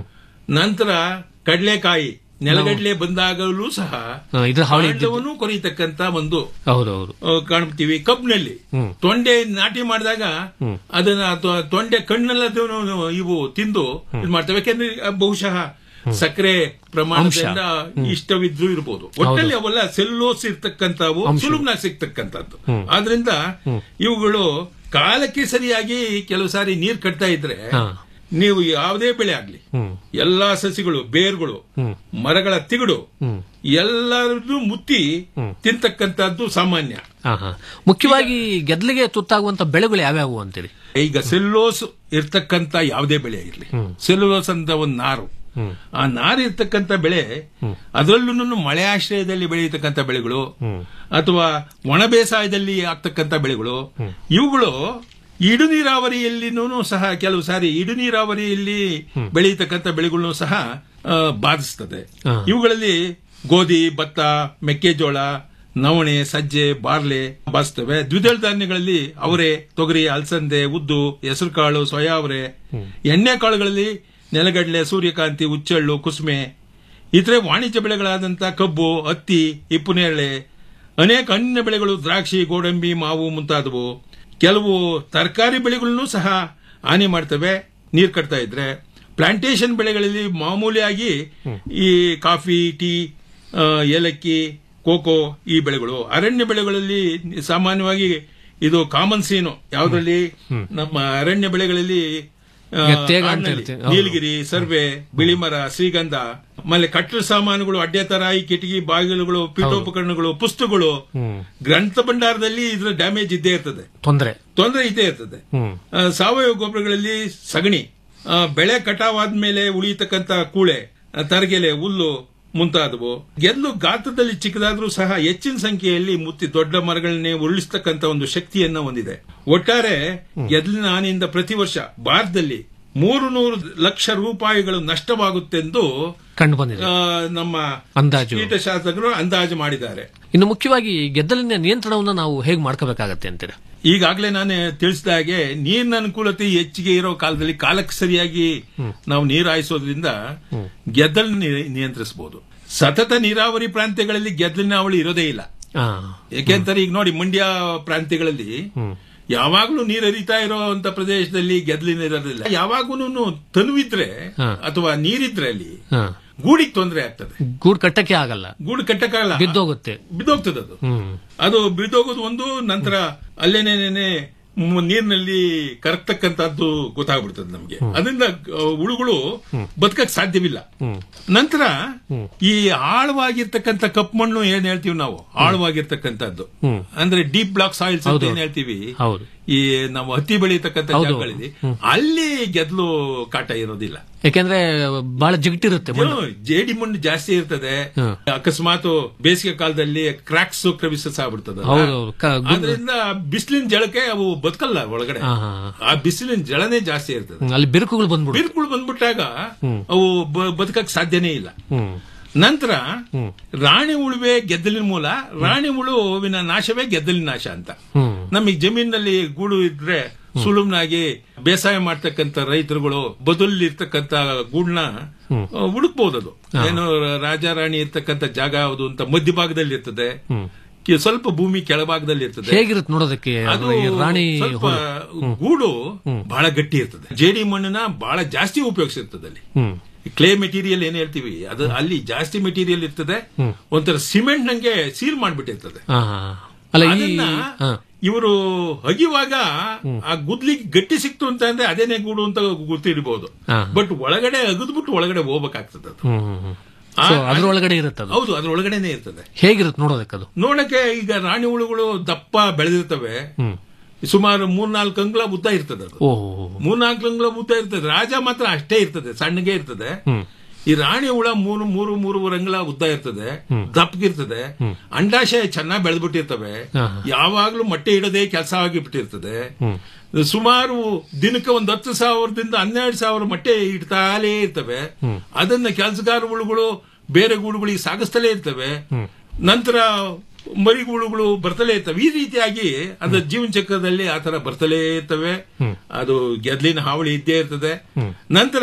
ನಂತರ ಕಡಲೆಕಾಯಿ ನೆಲಗಡಲೆ ಬಂದಾಗಲೂ ಸಹ ಹಾ, ಇದ್ರ ಹಾವಳಿ ಇದ್ದಿದ್ದು. ಕಾಂಡವನ್ನು ಕೊರೀತಕ್ಕಂತ ಒಂದು ಹೌದೌದು ಆ, ಕಾಣ್ತೀವಿ ಕಬ್ನಲ್ಲಿ ತೊಂಡೆ ನಾಟಿ ಮಾಡಿದಾಗ ಅದನ್ನ ತೊ- ತೊಂಡೆ ಕಣ್ಣೆಲ್ಲ ಇವು ತಿಂದು ಇದು ಮಾಡ್ತವೆ ಯಾಕೆಂದ್ರೆ ಆ, ಬಹುಶಃ ಸಕ್ಕರೆ ಪ್ರಮಾಣದಿಂದ ಇಷ್ಟವಿದ್ರು ಇರಬಹುದು ಒಟ್ಟಲ್ಲಿ ಅವೆಲ್ಲ ಸೆಲ್ಲೋಸ್ ಇರ್ತಕ್ಕಂಥವು ಸುಲಭನಾಗಿ ಸಿಗ್ತಕ್ಕಂಥದ್ದು ಆದ್ರಿಂದ ಇವುಗಳು ಕಾಲಕ್ಕೆ ಸರಿಯಾಗಿ ಕೆಲವು ಸಾರಿ ನೀರ್ ಕಟ್ತಾ ಇದ್ರೆ ನೀವು ಯಾವುದೇ ಬೆಳೆ ಆಗ್ಲಿ ಎಲ್ಲಾ ಸಸಿಗಳು ಬೇರ್ಗಳು ಮರಗಳ ತಿಗಡು ಎಲ್ಲರನ್ನೂ ಮುತ್ತಿ ತಿಂತಕ್ಕಂಥದ್ದು ಸಾಮಾನ್ಯ ಹಾ, ಹಾ. ಮುಖ್ಯವಾಗಿ ಗೆದ್ದಲಿಗೆ ತುತ್ತಾಗುವಂತ ಬೆಳೆಗಳು ಯಾವ್ಯಾವು ಅಂತೀರಿ ಈಗ ಸೆಲ್ಲೋಸ್ ಇರ್ತಕ್ಕಂತ ಯಾವುದೇ ಬೆಳೆ ಇರಲಿ ಸೆಲ್ಲೋಸ್ ಅಂತ ಒಂದು ನಾರು ಆ ನಾರು ಇರ್ತಕ್ಕಂತ ಬೆಳೆ ಅದರಲ್ಲೂ ಮಳೆ ಆಶ್ರಯದಲ್ಲಿ ಬೆಳೆಯತಕ್ಕಂತ ಬೆಳೆಗಳು ಅಥವಾ ಒಣ ಬೇಸಾಯದಲ್ಲಿ ಆಗ್ತಕ್ಕಂತ ಬೆಳೆಗಳು ಇವುಗಳು ಇಡು ನೀರಾವರಿಯಲ್ಲಿನೂ ಸಹ ಕೆಲವು ಸಾರಿ ಇಡು ನೀರಾವರಿಯಲ್ಲಿ ಬೆಳೆಯತಕ್ಕಂತ ಬೆಳೆಗಳನ್ನು ಸಹ ಆ, ಬಾಧಿಸ್ತದೆ ಇವುಗಳಲ್ಲಿ ಗೋಧಿ ಭತ್ತ ಮೆಕ್ಕೆಜೋಳ ನವಣೆ ಸಜ್ಜೆ ಬಾರ್ಲೆ ಬಾರಿಸ್ತವೆ ದ್ವಿದಳ ಧಾನ್ಯಗಳಲ್ಲಿ ಅವರೆ ತೊಗರಿ ಅಲಸಂದೆ ಉದ್ದು ಹೆಸರುಕಾಳು ಸೋಯಾ ಅವರೆ ಎಣ್ಣೆ ಕಾಳುಗಳಲ್ಲಿ ನೆಲಗಡಲೆ ಸೂರ್ಯಕಾಂತಿ ಉಚ್ಚಳ್ಳು ಕುಸುಮೆ ಇತರೆ ವಾಣಿಜ್ಯ ಬೆಳೆಗಳಾದಂಥ ಕಬ್ಬು ಹತ್ತಿ ಇಪ್ಪುನೇರಳೆ ಅನೇಕ ಹಣ್ಣಿನ ಬೆಳೆಗಳು ದ್ರಾಕ್ಷಿ ಗೋಡಂಬಿ ಮಾವು ಮುಂತಾದವು ಕೆಲವು ತರಕಾರಿ ಬೆಳೆಗಳನ್ನು ಸಹ ಹಾನಿ ಮಾಡ್ತವೆ ನೀರು ಕಟ್ತಾ ಇದ್ರೆ ಪ್ಲಾಂಟೇಶನ್ ಬೆಳೆಗಳಲ್ಲಿ ಮಾಮೂಲಿಯಾಗಿ ಈ ಕಾಫಿ ಟೀ ಆ, ಏಲಕ್ಕಿ ಕೋಕೋ ಈ ಬೆಳೆಗಳು ಅರಣ್ಯ ಬೆಳೆಗಳಲ್ಲಿ ಸಾಮಾನ್ಯವಾಗಿ ಇದು ಕಾಮನ್ ಸೀನು ಯಾವುದ್ರಲ್ಲಿ ನಮ್ಮ ಅರಣ್ಯ ಬೆಳೆಗಳಲ್ಲಿ ಆ, ಗದ್ದೆಗ ಅಂತ ಕಾಡಿನಲ್ಲಿ ಇರ್ತೀವಿ. ಹೌದು. ನೀಲಗಿರಿ ಸರ್ವೆ ಬಿಳಿಮರ ಶ್ರೀಗಂಧ ಆಮೇಲೆ ಕಟ್ಟಡ ಸಾಮಾನುಗಳು ಅಡ್ಡೆ ತರಾಯಿ ಕಿಟಕಿ ಬಾಗಿಲುಗಳು ಪೀಠೋಪಕರಣಗಳು ಪುಸ್ತಕಗಳು ಗ್ರಂಥ ಭಂಡಾರದಲ್ಲಿ ಇದ್ರ ಡ್ಯಾಮೇಜ್ ಇದ್ದೇ ಇರ್ತದೆ ತೊಂದರೆ ತೊಂದರೆ ಇದ್ದೇ ಇರ್ತದೆ ಹ್ಮ್ ಆ, ಸಾವಯವ ಗೊಬ್ಬರಗಳಲ್ಲಿ ಸಗಣಿ ಆ, ಬೆಳೆ ಕಟಾವಾದ್ಮೇಲೆ ಉಳಿಯತಕ್ಕಂತ ಕೂಳೆ ಆ, ತರಗೆಲೆ ಹುಲ್ಲು ಮುಂತಾದವು ಗೆಲ್ಲು ಗಾತ್ರದಲ್ಲಿ ಚಿಕ್ಕದಾದ್ರೂ ಸಹ ಹೆಚ್ಚಿನ ಸಂಖ್ಯೆಯಲ್ಲಿ ಮುತ್ತಿ ದೊಡ್ಡ ಮರಗಳನ್ನೇ ಉರುಳಿಸ್ತಕ್ಕಂತ ಒಂದು ಶಕ್ತಿಯನ್ನ ಹೊಂದಿದೆ ಒಟ್ಟಾರೆ ಗೆದ್ಲಿನ ಹಾನಿಯಿಂದ ಪ್ರತಿ ವರ್ಷ ಭಾರತದಲ್ಲಿ ಮೂರು ನೂರು ಲಕ್ಷ ರೂಪಾಯಿಗಳು ನಷ್ಟವಾಗುತ್ತೆಂದು ಕಂಡು ಬಂದಿದೆ ಆ, ನಮ್ಮ ಅಂದಾಜು ಕೀಟಶಾಸ್ತ್ರಜ್ಞರು ಅಂದಾಜು ಮಾಡಿದ್ದಾರೆ ಇನ್ನು ಮುಖ್ಯವಾಗಿ ಗೆದ್ದಲಿನ ನಿಯಂತ್ರಣವನ್ನು ನಾವು ಹೇಗೆ ಮಾಡ್ಕೋಬೇಕಾಗತ್ತೆ ಅಂತೀರ ಈಗಾಗಲೇ ನಾನು ತಿಳಿಸಿದ ಹಾಗೆ ನೀರಿನ ಅನುಕೂಲತೆ ಹೆಚ್ಚಿಗೆ ಇರೋ ಕಾಲದಲ್ಲಿ ಕಾಲಕ್ಕೆ ಸರಿಯಾಗಿ ನಾವು ನೀರು ಹಾಯಿಸೋದ್ರಿಂದ ಗೆದ್ದಲು ನಿಯಂತ್ರಿಸಬಹುದು ಸತತ ನೀರಾವರಿ ಪ್ರಾಂತ್ಯಗಳಲ್ಲಿ ಗೆದ್ದಲಿನ ಹಾವಳಿ ಇರೋದೇ ಇಲ್ಲ ಆ, ಯಾಕೆಂತಾರೆ ಈಗ ನೋಡಿ ಮಂಡ್ಯ ಪ್ರಾಂತ್ಯಗಳಲ್ಲಿ ಯಾವಾಗ್ಲೂ ನೀರು ಹರಿತಾ ಇರೋಂತ ಪ್ರದೇಶದಲ್ಲಿ ಗೆದ್ದಲಿನ ಇರೋದಿಲ್ಲ ಯಾವಾಗೂ ತನುವಿದ್ರೆ ಹಾ. ಅಥವಾ ನೀರಿದ್ರೆ ಅಲ್ಲಿ ಹಾ. ಗೂಡಿಗೆ ತೊಂದರೆ ಆಗ್ತದೆ ಗೂಡು ಕಟ್ಟಕ್ಕೆ ಆಗಲ್ಲ ಗೂಡು ಕಟ್ಟಕ್ಕಾಗಲ್ಲ ಬಿದ್ದೋಗುತ್ತೆ ಬಿದ್ದೋಗ್ತದೆ ಅದು ಹ್ಮ್ ಅದು ಬಿದ್ದೋಗೋದು ಒಂದು ನಂತರ ಅಲ್ಲೇನೇನೆ ಮ್- ನೀರಿನಲ್ಲಿ ಕರಗ್ತಕ್ಕಂತದ್ದು ಗೊತ್ತಾಗ್ಬಿಡ್ತದೆ ನಮ್ಗೆ ಅದರಿಂದ ಆ, ಹುಳುಗಳು ಬದುಕಕ್ ಸಾಧ್ಯವಿಲ್ಲ ನಂತರ ಈ ಆಳವಾಗಿರ್ತಕ್ಕಂಥ ಕಪ್ಪು ಮಣ್ಣು ಏನ್ ಹೇಳ್ತೀವಿ ನಾವು ಆಳವಾಗಿರ್ತಕ್ಕಂಥದ್ದು ಅಂದ್ರೆ ಡೀಪ್ ಬ್ಲಾಕ್ ಸಾಯಿಲ್ಸ್ ಅಂತ ಏನ್ ಹೇಳ್ತೀವಿ ಹೌದು ಈ ನಾವು ಹತ್ತಿ ಬೆಳೀತಕ್ಕಂಥ ಹೌದು. ಜಾಗಗಳಲ್ಲಿ ಅಲ್ಲಿ ಗೆದ್ಲು ಕಾಟ ಇರೋದಿಲ್ಲ ಯಾಕೆಂದ್ರೆ ಬಹಳ ಜಿಗಟಿರುತ್ತೆ ಮಣ್ಣು ಏನು, ಜೇಡಿ ಮಣ್ಣು ಜಾಸ್ತಿ ಇರ್ತದೆ ಹ್ಮ್. ಅಕಸ್ಮಾತ್ ಬೇಸಿಗೆ ಕಾಲದಲ್ಲಿ ಕ್ರಾಕ್ಸ್ ಕ್ರಮಿಸಾಗ್ಬಿಡ್ತದೆ ಹೌದು, ಹೌದು. ಕ- ಗುಂಡು- ಅದರಿಂದ ಬಿಸಿಲಿನ ಜಳಕ್ಕೆ ಅವು ಬದುಕಲ್ಲ ಒಳಗಡೆ ಹಾ, ಹಾ, ಆ ಬಿಸಿಲಿನ ಜಳನೇ ಜಾಸ್ತಿ ಇರ್ತದೆ ಹ್ಮ್, ಅಲ್ಲಿ ಬಿರುಕುಗಳು ಬಂದ್ಬಿಡು ಬಿರುಕುಗಳು ಬಂದ್ಬಿಟ್ಟಾಗ ಅವು ಬ- ಬದುಕಕ್ ಸಾಧ್ಯನೇ ಇಲ್ಲ ಹ್ಮ್ ನಂತರ ರಾಣಿ ಉಳುವೆ ಗೆದ್ದಲಿನ ಮೂಲ ರಾಣಿ ಹುಳುವಿನ ನಾಶವೇ ಗೆದ್ದಲಿನ ನಾಶ ಅಂತ ಹ್ಮ್ ನಮಗೆ ಜಮೀನಲ್ಲಿ ಗೂಡು ಇದ್ರೆ ಸುಲಭನಾಗಿ ಬೇಸಾಯ ಮಾಡ್ತಕ್ಕಂತ ರೈತರುಗಳು ಬದುಲ್ಲಿ ಇರ್ತಕ್ಕಂತ ಗೂಡನ್ನ ಹುಡುಕ್ಬಹುದು ಅದು ಏನು ರಾಜ ರಾಣಿ ಇರ್ತಕ್ಕಂತ ಜಾಗ ಯಾವುದು ಅಂತ ಮಧ್ಯಭಾಗದಲ್ಲಿ ಇರ್ತದೆ ಕಿ- ಸ್ವಲ್ಪ ಭೂಮಿ ಕೆಳಭಾಗದಲ್ಲಿ ಇರ್ತದೆ ಹೇಗಿರುತ್ತೆ ನೋಡೋದಕ್ಕೆ ಅದು ಈ ರಾಣಿ ಸ್ವಲ್ಪ ಹುಳು? ಗೂಡು ಬಹಳ ಗಟ್ಟಿ ಇರ್ತದೆ ಜೇಡಿ ಮಣ್ಣನ್ನ ಬಹಳ ಜಾಸ್ತಿ ಉಪಯೋಗಿಸಿರ್ತದೆ ಅಲ್ಲಿ ಹ್ಮ್ ಕ್ಲೇ ಮೆಟೀರಿಯಲ್ ಏನ್ ಹೇಳ್ತೀವಿ ಅದು ಅಲ್ಲಿ ಜಾಸ್ತಿ ಮೆಟೀರಿಯಲ್ ಇರ್ತದೆ ಒಂಥರ ಸಿಮೆಂಟ್ ನಂಗೆ ಸೀಲ್ ಮಾಡ್ಬಿಟ್ಟಿರ್ತದೆ ಹಾ, ಹಾ. ಅಲ್ಲ ಈ ಅದನ್ನ ಹಾ. ಇವರು ಅಗಿವಾಗ ಆ ಗುದ್ಲಿಗೆ ಗಟ್ಟಿ ಸಿಕ್ತು ಅಂತ ಅಂದ್ರೆ ಅದೇನೇ ಗೂಡು ಅಂತ ಗೊತ್ತಿರಬಹುದು ಹಾ. ಬಟ್ ಒಳಗಡೆ ಅಗದ್ಬಿಟ್ಟು ಒಳಗಡೆ ಹೋಗ್ಬೇಕಾಗ್ತದೆ ಅದು ಹ್ಮ್ ಹ್ಮ್, ಹ್ಮ್. ಆ- So, ಅದ್ರೊಳಗಡೆ ಇರುತ್ತೆ ಅದು ಹೌದು ಅದ್ರ ಒಳಗಡೆನೆ ಇರ್ತದೆ ಹೇಗಿರುತ್ತೆ ನೋಡೋದಕ್ಕೆ ಅದು ನೋಡಕ್ಕೆ ಈಗ ರಾಣಿ ಹುಳುಗಳು ದಪ್ಪ ಬೆಳೆದಿರ್ತವೆ ಹ್ಮ್ ಸುಮಾರು ಮೂರ್ನಾಲ್ಕು ಅಂಗ್ಲ ಉದ್ದ ಇರ್ತದೆ ಅದು ಓಹೋ ಮೂರ್ನಾಲ್ಕು ಅಂಗ್ಲ ಉದ್ದ ಇರ್ತದೆ ರಾಜ ಮಾತ್ರ ಅಷ್ಟೇ ಇರ್ತದೆ ಸಣ್ಣಗೆ ಇರ್ತದೆ ಹ್ಮ್ ಈ ರಾಣಿ ಹುಳ ಮೂರು ಮೂರು ಮೂರುವರೆ ಅಂಗ್ಲ ಉದ್ದ ಇರ್ತದೆ ದಪ್ಪಗಿರ್ತದೆ ಅಂಡಾಶಯ ಚೆನ್ನಾಗಿ ಬೆಳೆದ್ಬಿಟ್ಟಿರ್ತವೆ ಹಾ, ಯಾವಾಗ್ಲೂ ಮೊಟ್ಟೆ ಇಡದೆ ಕೆಲಸ ಆಗಿಬಿಟ್ಟಿರ್ತದೆ ಸುಮಾರು ದಿನಕ್ಕೆ ಒಂದು ಹತ್ತು ಸಾವಿರದಿಂದ ಹನ್ನೆರಡು ಸಾವಿರ ಮೊಟ್ಟೆ ಇಡ್ತಾಲೇ ಇರ್ತವೆ ಅದನ್ನ ಕೆಲಸಗಾರ ಹುಳುಗಳು ಬೇರೆ ಗೂಡುಗಳಿಗೆ ಸಾಗಿಸ್ತಲೇ ಇರ್ತವೆ ನಂತರ ಮರಿಗೂಳುಗಳು ಬರ್ತಲೇ ಇರ್ತವೆ ಈ ರೀತಿಯಾಗಿ ಅದ್ರ ಜೀವನ ಚಕ್ರದಲ್ಲಿ ಆ ತರ ಬರ್ತಲೇ ಇರ್ತವೆ ಅದು ಗೆದ್ಲಿನ ಹಾವಳಿ ಇದ್ದೇ ಇರ್ತದೆ ನಂತರ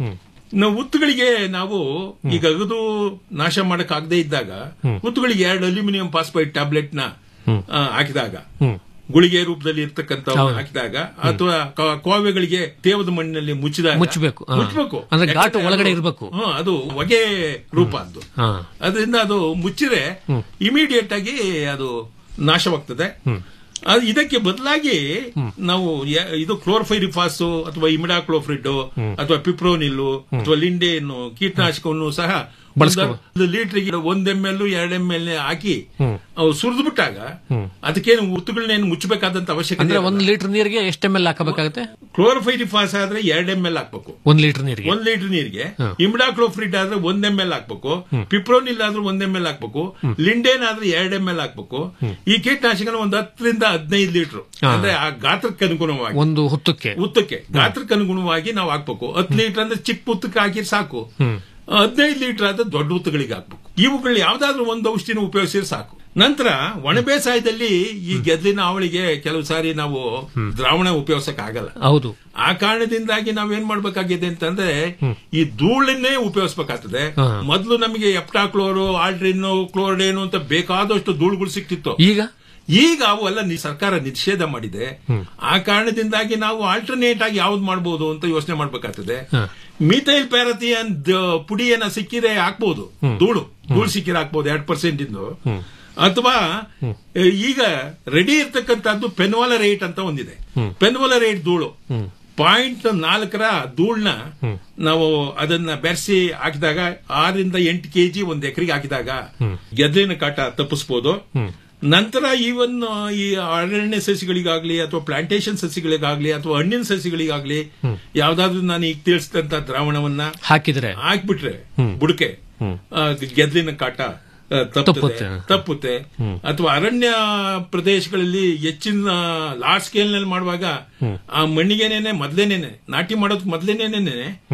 ನಾವು ಉತ್ತುಗಳಿಗೆ ನಾವು ಈಗ ಅಗದು ನಾಶ ಮಾಡಕ್ ಆಗದೆ ಇದ್ದಾಗ ಉತ್ತುಗಳಿಗೆ ಎರಡು ಅಲ್ಯೂಮಿನಿಯಂ ಫಾಸ್ಫೈಡ್ ಟ್ಯಾಬ್ಲೆಟ್ ನ ಆ, ಹಾಕಿದಾಗ ಗುಳಿಗೆ ರೂಪದಲ್ಲಿ ಇರ್ತಕ್ಕಂಥ ಹಾಕಿದಾಗ ಅಥವಾ ಕ- ಕೋವೆಗಳಿಗೆ ತೇವದ ಮಣ್ಣಿನಲ್ಲಿ ಮುಚ್ಚಿದಾಗ ಮುಚ್ಚಬೇಕು, ಹಾ. ಮುಚ್ಚಬೇಕು ಅಂದ್ರೆ ಘಾಟು ಒಳಗಡೆ ಇರ್ಬೇಕು. ಅದು ಹೊಗೆ ರೂಪ ಅದು ಹಾ ಅದರಿಂದ ಅದು ಮುಚ್ಚಿದ್ರೆ ಇಮಿಡಿಯೇಟ್ ಆಗಿ ಅದು ನಾಶವಾಗ್ತದೆ ಅದು ಇದಕ್ಕೆ ಬದಲಾಗಿ ನಾವು ಯ- ಇದು ಕ್ಲೋರ್ಫೈರಿಫಾಸ್ ಅಥವಾ ಇಮಿಡಾ ಕ್ಲೋಫ್ರಿಡ್ ಅಥವಾ ಪಿಪ್ರೋನಿಲ್ಲು ಅಥವಾ ಲಿಂಡೇನು ಕೀಟನಾಶಕವನ್ನು ಸಹ ಒಂದು ಲೀಟರ್ಗೆ ಒಂದ್ ಎಂ ಎಲ್ ಎರಡ್ ಎಂ ಎಲ್ ಹಾಕಿ ಅವು ಸುರಿದು ಬಿಟ್ಟಾಗ ಅದಕ್ಕೇನು ಉತ್ತುಗಳನ್ನೇನು ಮುಚ್ಚಬೇಕಾದಂತ ಅವಶ್ಯಕತೆ ಅಂದ್ರೆ ಇಲ್ಲ. ಒಂದ್ ಲೀಟರ್ ನೀರಿಗೆ ಎಷ್ಟು ಎಮ್ ಎಲ್ ಹಾಕಬೇಕಾಗುತ್ತೆ ಕ್ಲೋರೋಫೈರಿಫಾಸ್ ಆದ್ರೆ ಎರಡ್ ಎಂ ಎಲ್ ಹಾಕ್ಬೇಕು ಒಂದ್ ಲೀಟರ್ ನೀರಿಗೆ ಒಂದ್ ಲೀಟರ್ ನೀರಿಗೆ ಇಮ್ಡಾಕ್ಲೋಫ್ರಿಡ್ ಆದ್ರೆ ಒಂದ್ ಎಂ ಎಲ್ ಹಾಕ್ಬೇಕು ಪಿಪ್ರೋನಿಲ್ ಆದ್ರೆ ಒಂದ್ ಎಂ ಎಲ್ ಹಾಕ್ಬೇಕು ಲಿಂಡೇನ್ ಆದ್ರೆ ಎರಡ್ ಎಂ ಎಲ್ ಹಾಕ್ಬೇಕು ಈ ಕೀಟನಾಶಕನ ಒಂದ್ ಹತ್ತರಿಂದ ಹದಿನೈದು ಲೀಟರ್ ಹಾ. ಅಂದ್ರೆ ಆ ಗಾತ್ರಕ್ಕೆ ಅನುಗುಣವಾಗಿ ಒಂದು ಹುತ್ತಕ್ಕೆ ಉತ್ತಕ್ಕೆ ಗಾತ್ರಕ್ಕೆ ಅನುಗುಣವಾಗಿ ನಾವು ಹಾಕ್ಬೇಕು ಹತ್ತು ಲೀಟರ್ ಅಂದ್ರೆ ಚಿಕ್ಕ ಉತ್ತಕ್ಕೆ ಹಾಕಿ ಸಾಕು ಹದಿನೈದು ಲೀಟರ್ ಆದ್ರೆ ದೊಡ್ಡ ಉತ್ತಗಳಿಗೆ ಹಾಕ್ಬೇಕು ಇವುಗಳು ಯಾವ್ದಾದ್ರು ಒಂದು ಔಷಧಿನ ಉಪಯೋಗಿಸಿದ್ರೆ ಸಾಕು ನಂತರ ಒಣ ಬೇಸಾಯದಲ್ಲಿ ಈ ಗೆದ್ಲಿನ ಅವಳಿಗೆ ಕೆಲವು ಸಾರಿ ನಾವು ದ್ರಾವಣ ಉಪಯೋಗಿಸಕ್ ಆಗಲ್ಲ ಹೌದು ಆ ಕಾರಣದಿಂದಾಗಿ ನಾವೇನ್ ಮಾಡ್ಬೇಕಾಗಿದೆ ಅಂತಂದ್ರೆ ಈ ಧೂಳನ್ನೇ ಉಪಯೋಗಿಸ್ಬೇಕಾಗ್ತದೆ ಹಾ. ಮೊದಲು ನಮಗೆ ಎಪ್ಟಾಕ್ಲೋರು ಆಲ್ಡ್ರಿನ್ ಕ್ಲೋರ್ಡೇನು ಅಂತ ಬೇಕಾದಷ್ಟು ಧೂಳುಗಳು ಸಿಕ್ತಿತ್ತು ಈಗ ಈಗ ಅವು ಎಲ್ಲ ನಿ- ಸರ್ಕಾರ ನಿಷೇಧ ಮಾಡಿದೆ ಆ ಕಾರಣದಿಂದಾಗಿ ನಾವು ಆಲ್ಟರ್ನೇಟ್ ಆಗಿ ಯಾವ್ದು ಮಾಡಬಹುದು ಅಂತ ಯೋಚನೆ ಮಾಡ್ಬೇಕಾಗ್ತದೆ ಮಿಥೈಲ್ ಪ್ಯಾರಥಿಯನ್ ಪುಡಿಯನ್ನ ಸಿಕ್ಕಿದ್ರೆ ಹಾಕ್ಬಹುದು ಧೂಳು ಧೂಳು ಸಿಕ್ಕಿದ್ರೆ ಹಾಕ್ಬಹುದು ಎರಡ್ ಪರ್ಸೆಂಟ್ ಇಂದು ಅಥವಾ ಎ, ಈಗ ರೆಡಿ ಇರ್ತಕ್ಕಂಥದ್ದು ಪೆನ್ವಾಲರೈಟ್ ಅಂತ ಒಂದಿದೆ ಪೆನ್ವಾಲರೈಟ್ ಧೂಳು ಪಾಯಿಂಟ್ ನಾಲ್ಕರ ಧೂಳ್ನ ನಾವು ಅದನ್ನ ಬೆರೆಸಿ ಹಾಕಿದಾಗ ಆರರಿಂದ ಎಂಟು ಕೆಜಿ ಒಂದ್ ಎಕರೆಗೆ ಹಾಕಿದಾಗ ಗೆದ್ಲಿನ ಕಾಟ ತಪ್ಪಿಸ್ಬೋದು ನಂತರ ಈವನ್ ಈ ಅರಣ್ಯ ಸಸಿಗಳಿಗಾಗ್ಲಿ ಅಥವಾ ಪ್ಲಾಂಟೇಶನ್ ಸಸಿಗಳಿಗಾಗ್ಲಿ ಅಥವಾ ಹಣ್ಣಿನ ಸಸಿಗಳಿಗಾಗ್ಲಿ ಯಾವ್ದಾದ್ರು ನಾನು ಈಗ ತಿಳಿಸಿದಂತ ದ್ರಾವಣವನ್ನ ಹಾಕಿದ್ರೆ ಹಾಕ್ಬಿಟ್ರೆ ಬುಡಕೆ ಆ, ಗೆದ್ಲಿನ ಕಾಟ ಆ, ತಪ್ಪುತ್ತದೆ ತಪ್ಪುತ್ತೆ. ತಪ್ಪುತ್ತೆ ಅಥವಾ ಅರಣ್ಯ ಪ್ರದೇಶಗಳಲ್ಲಿ ಹೆಚ್ಚಿನ ಲಾರ್ಜ್ ಸ್ಕೇಲ್ ನಲ್ಲಿ ಮಾಡುವಾಗ ಆ ಮಣ್ಣಿಗೆನೇನೆ ಮೊದ್ಲೇನೇನೆ ನಾಟಿ ಮಾಡೋದ್ ಮೊದ್ಲೇನೇನೆ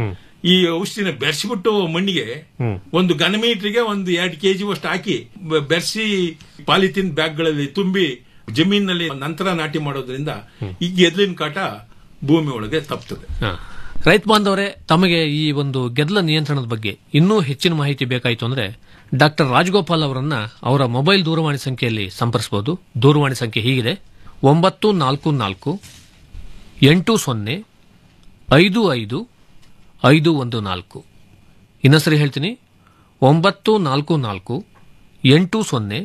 ಈ ಔಷಧಿನ ಬೆರೆಸಿಬಿಟ್ಟು ಮಣ್ಣಿಗೆ ಒಂದು ಘನ ಮೀಟರ್ಗೆ ಒಂದು ಎರಡು ಕೆಜಿ ಅಷ್ಟು ಹಾಕಿ ಬ- ಬೆರೆಸಿ ಪಾಲಿಥಿನ್ ಬ್ಯಾಗ್ಗಳಲ್ಲಿ ತುಂಬಿ ಜಮೀನಿನಲ್ಲಿ ನಂತರ ನಾಟಿ ಮಾಡೋದ್ರಿಂದ ಈ ಗೆದ್ಲಿನ ಕಾಟ ಭೂಮಿ ಒಳಗೆ ತಪ್ತದೆ ಹಾ. ರೈತ ಬಾಂಧವರೇ ತಮಗೆ ಈ ಒಂದು ಗೆದ್ದಲ ನಿಯಂತ್ರಣದ ಬಗ್ಗೆ ಇನ್ನೂ ಹೆಚ್ಚಿನ ಮಾಹಿತಿ ಬೇಕಾಯಿತು ಅಂದ್ರೆ ಡಾಕ್ಟರ್ ರಾಜಗೋಪಾಲ್ ಅವರನ್ನ ಅವರ ಮೊಬೈಲ್ ದೂರವಾಣಿ ಸಂಖ್ಯೆಯಲ್ಲಿ ಸಂಪರ್ಸಬಹುದು ದೂರವಾಣಿ ಸಂಖ್ಯೆ ಹೀಗಿದೆ ಒಂಬತ್ತು ನಾಲ್ಕು ನಾಲ್ಕು ಎಂಟು ಸೊನ್ನೆ ಐದು ಐದು ಐದು ಒಂದು ನಾಲ್ಕು ಇನ್ನೊಂದ್ಸರಿ ಹೇಳ್ತೀನಿ ಒಂಬತ್ತು ನಾಲ್ಕು ನಾಲ್ಕು ಎಂಟು ಸೊನ್ನೆ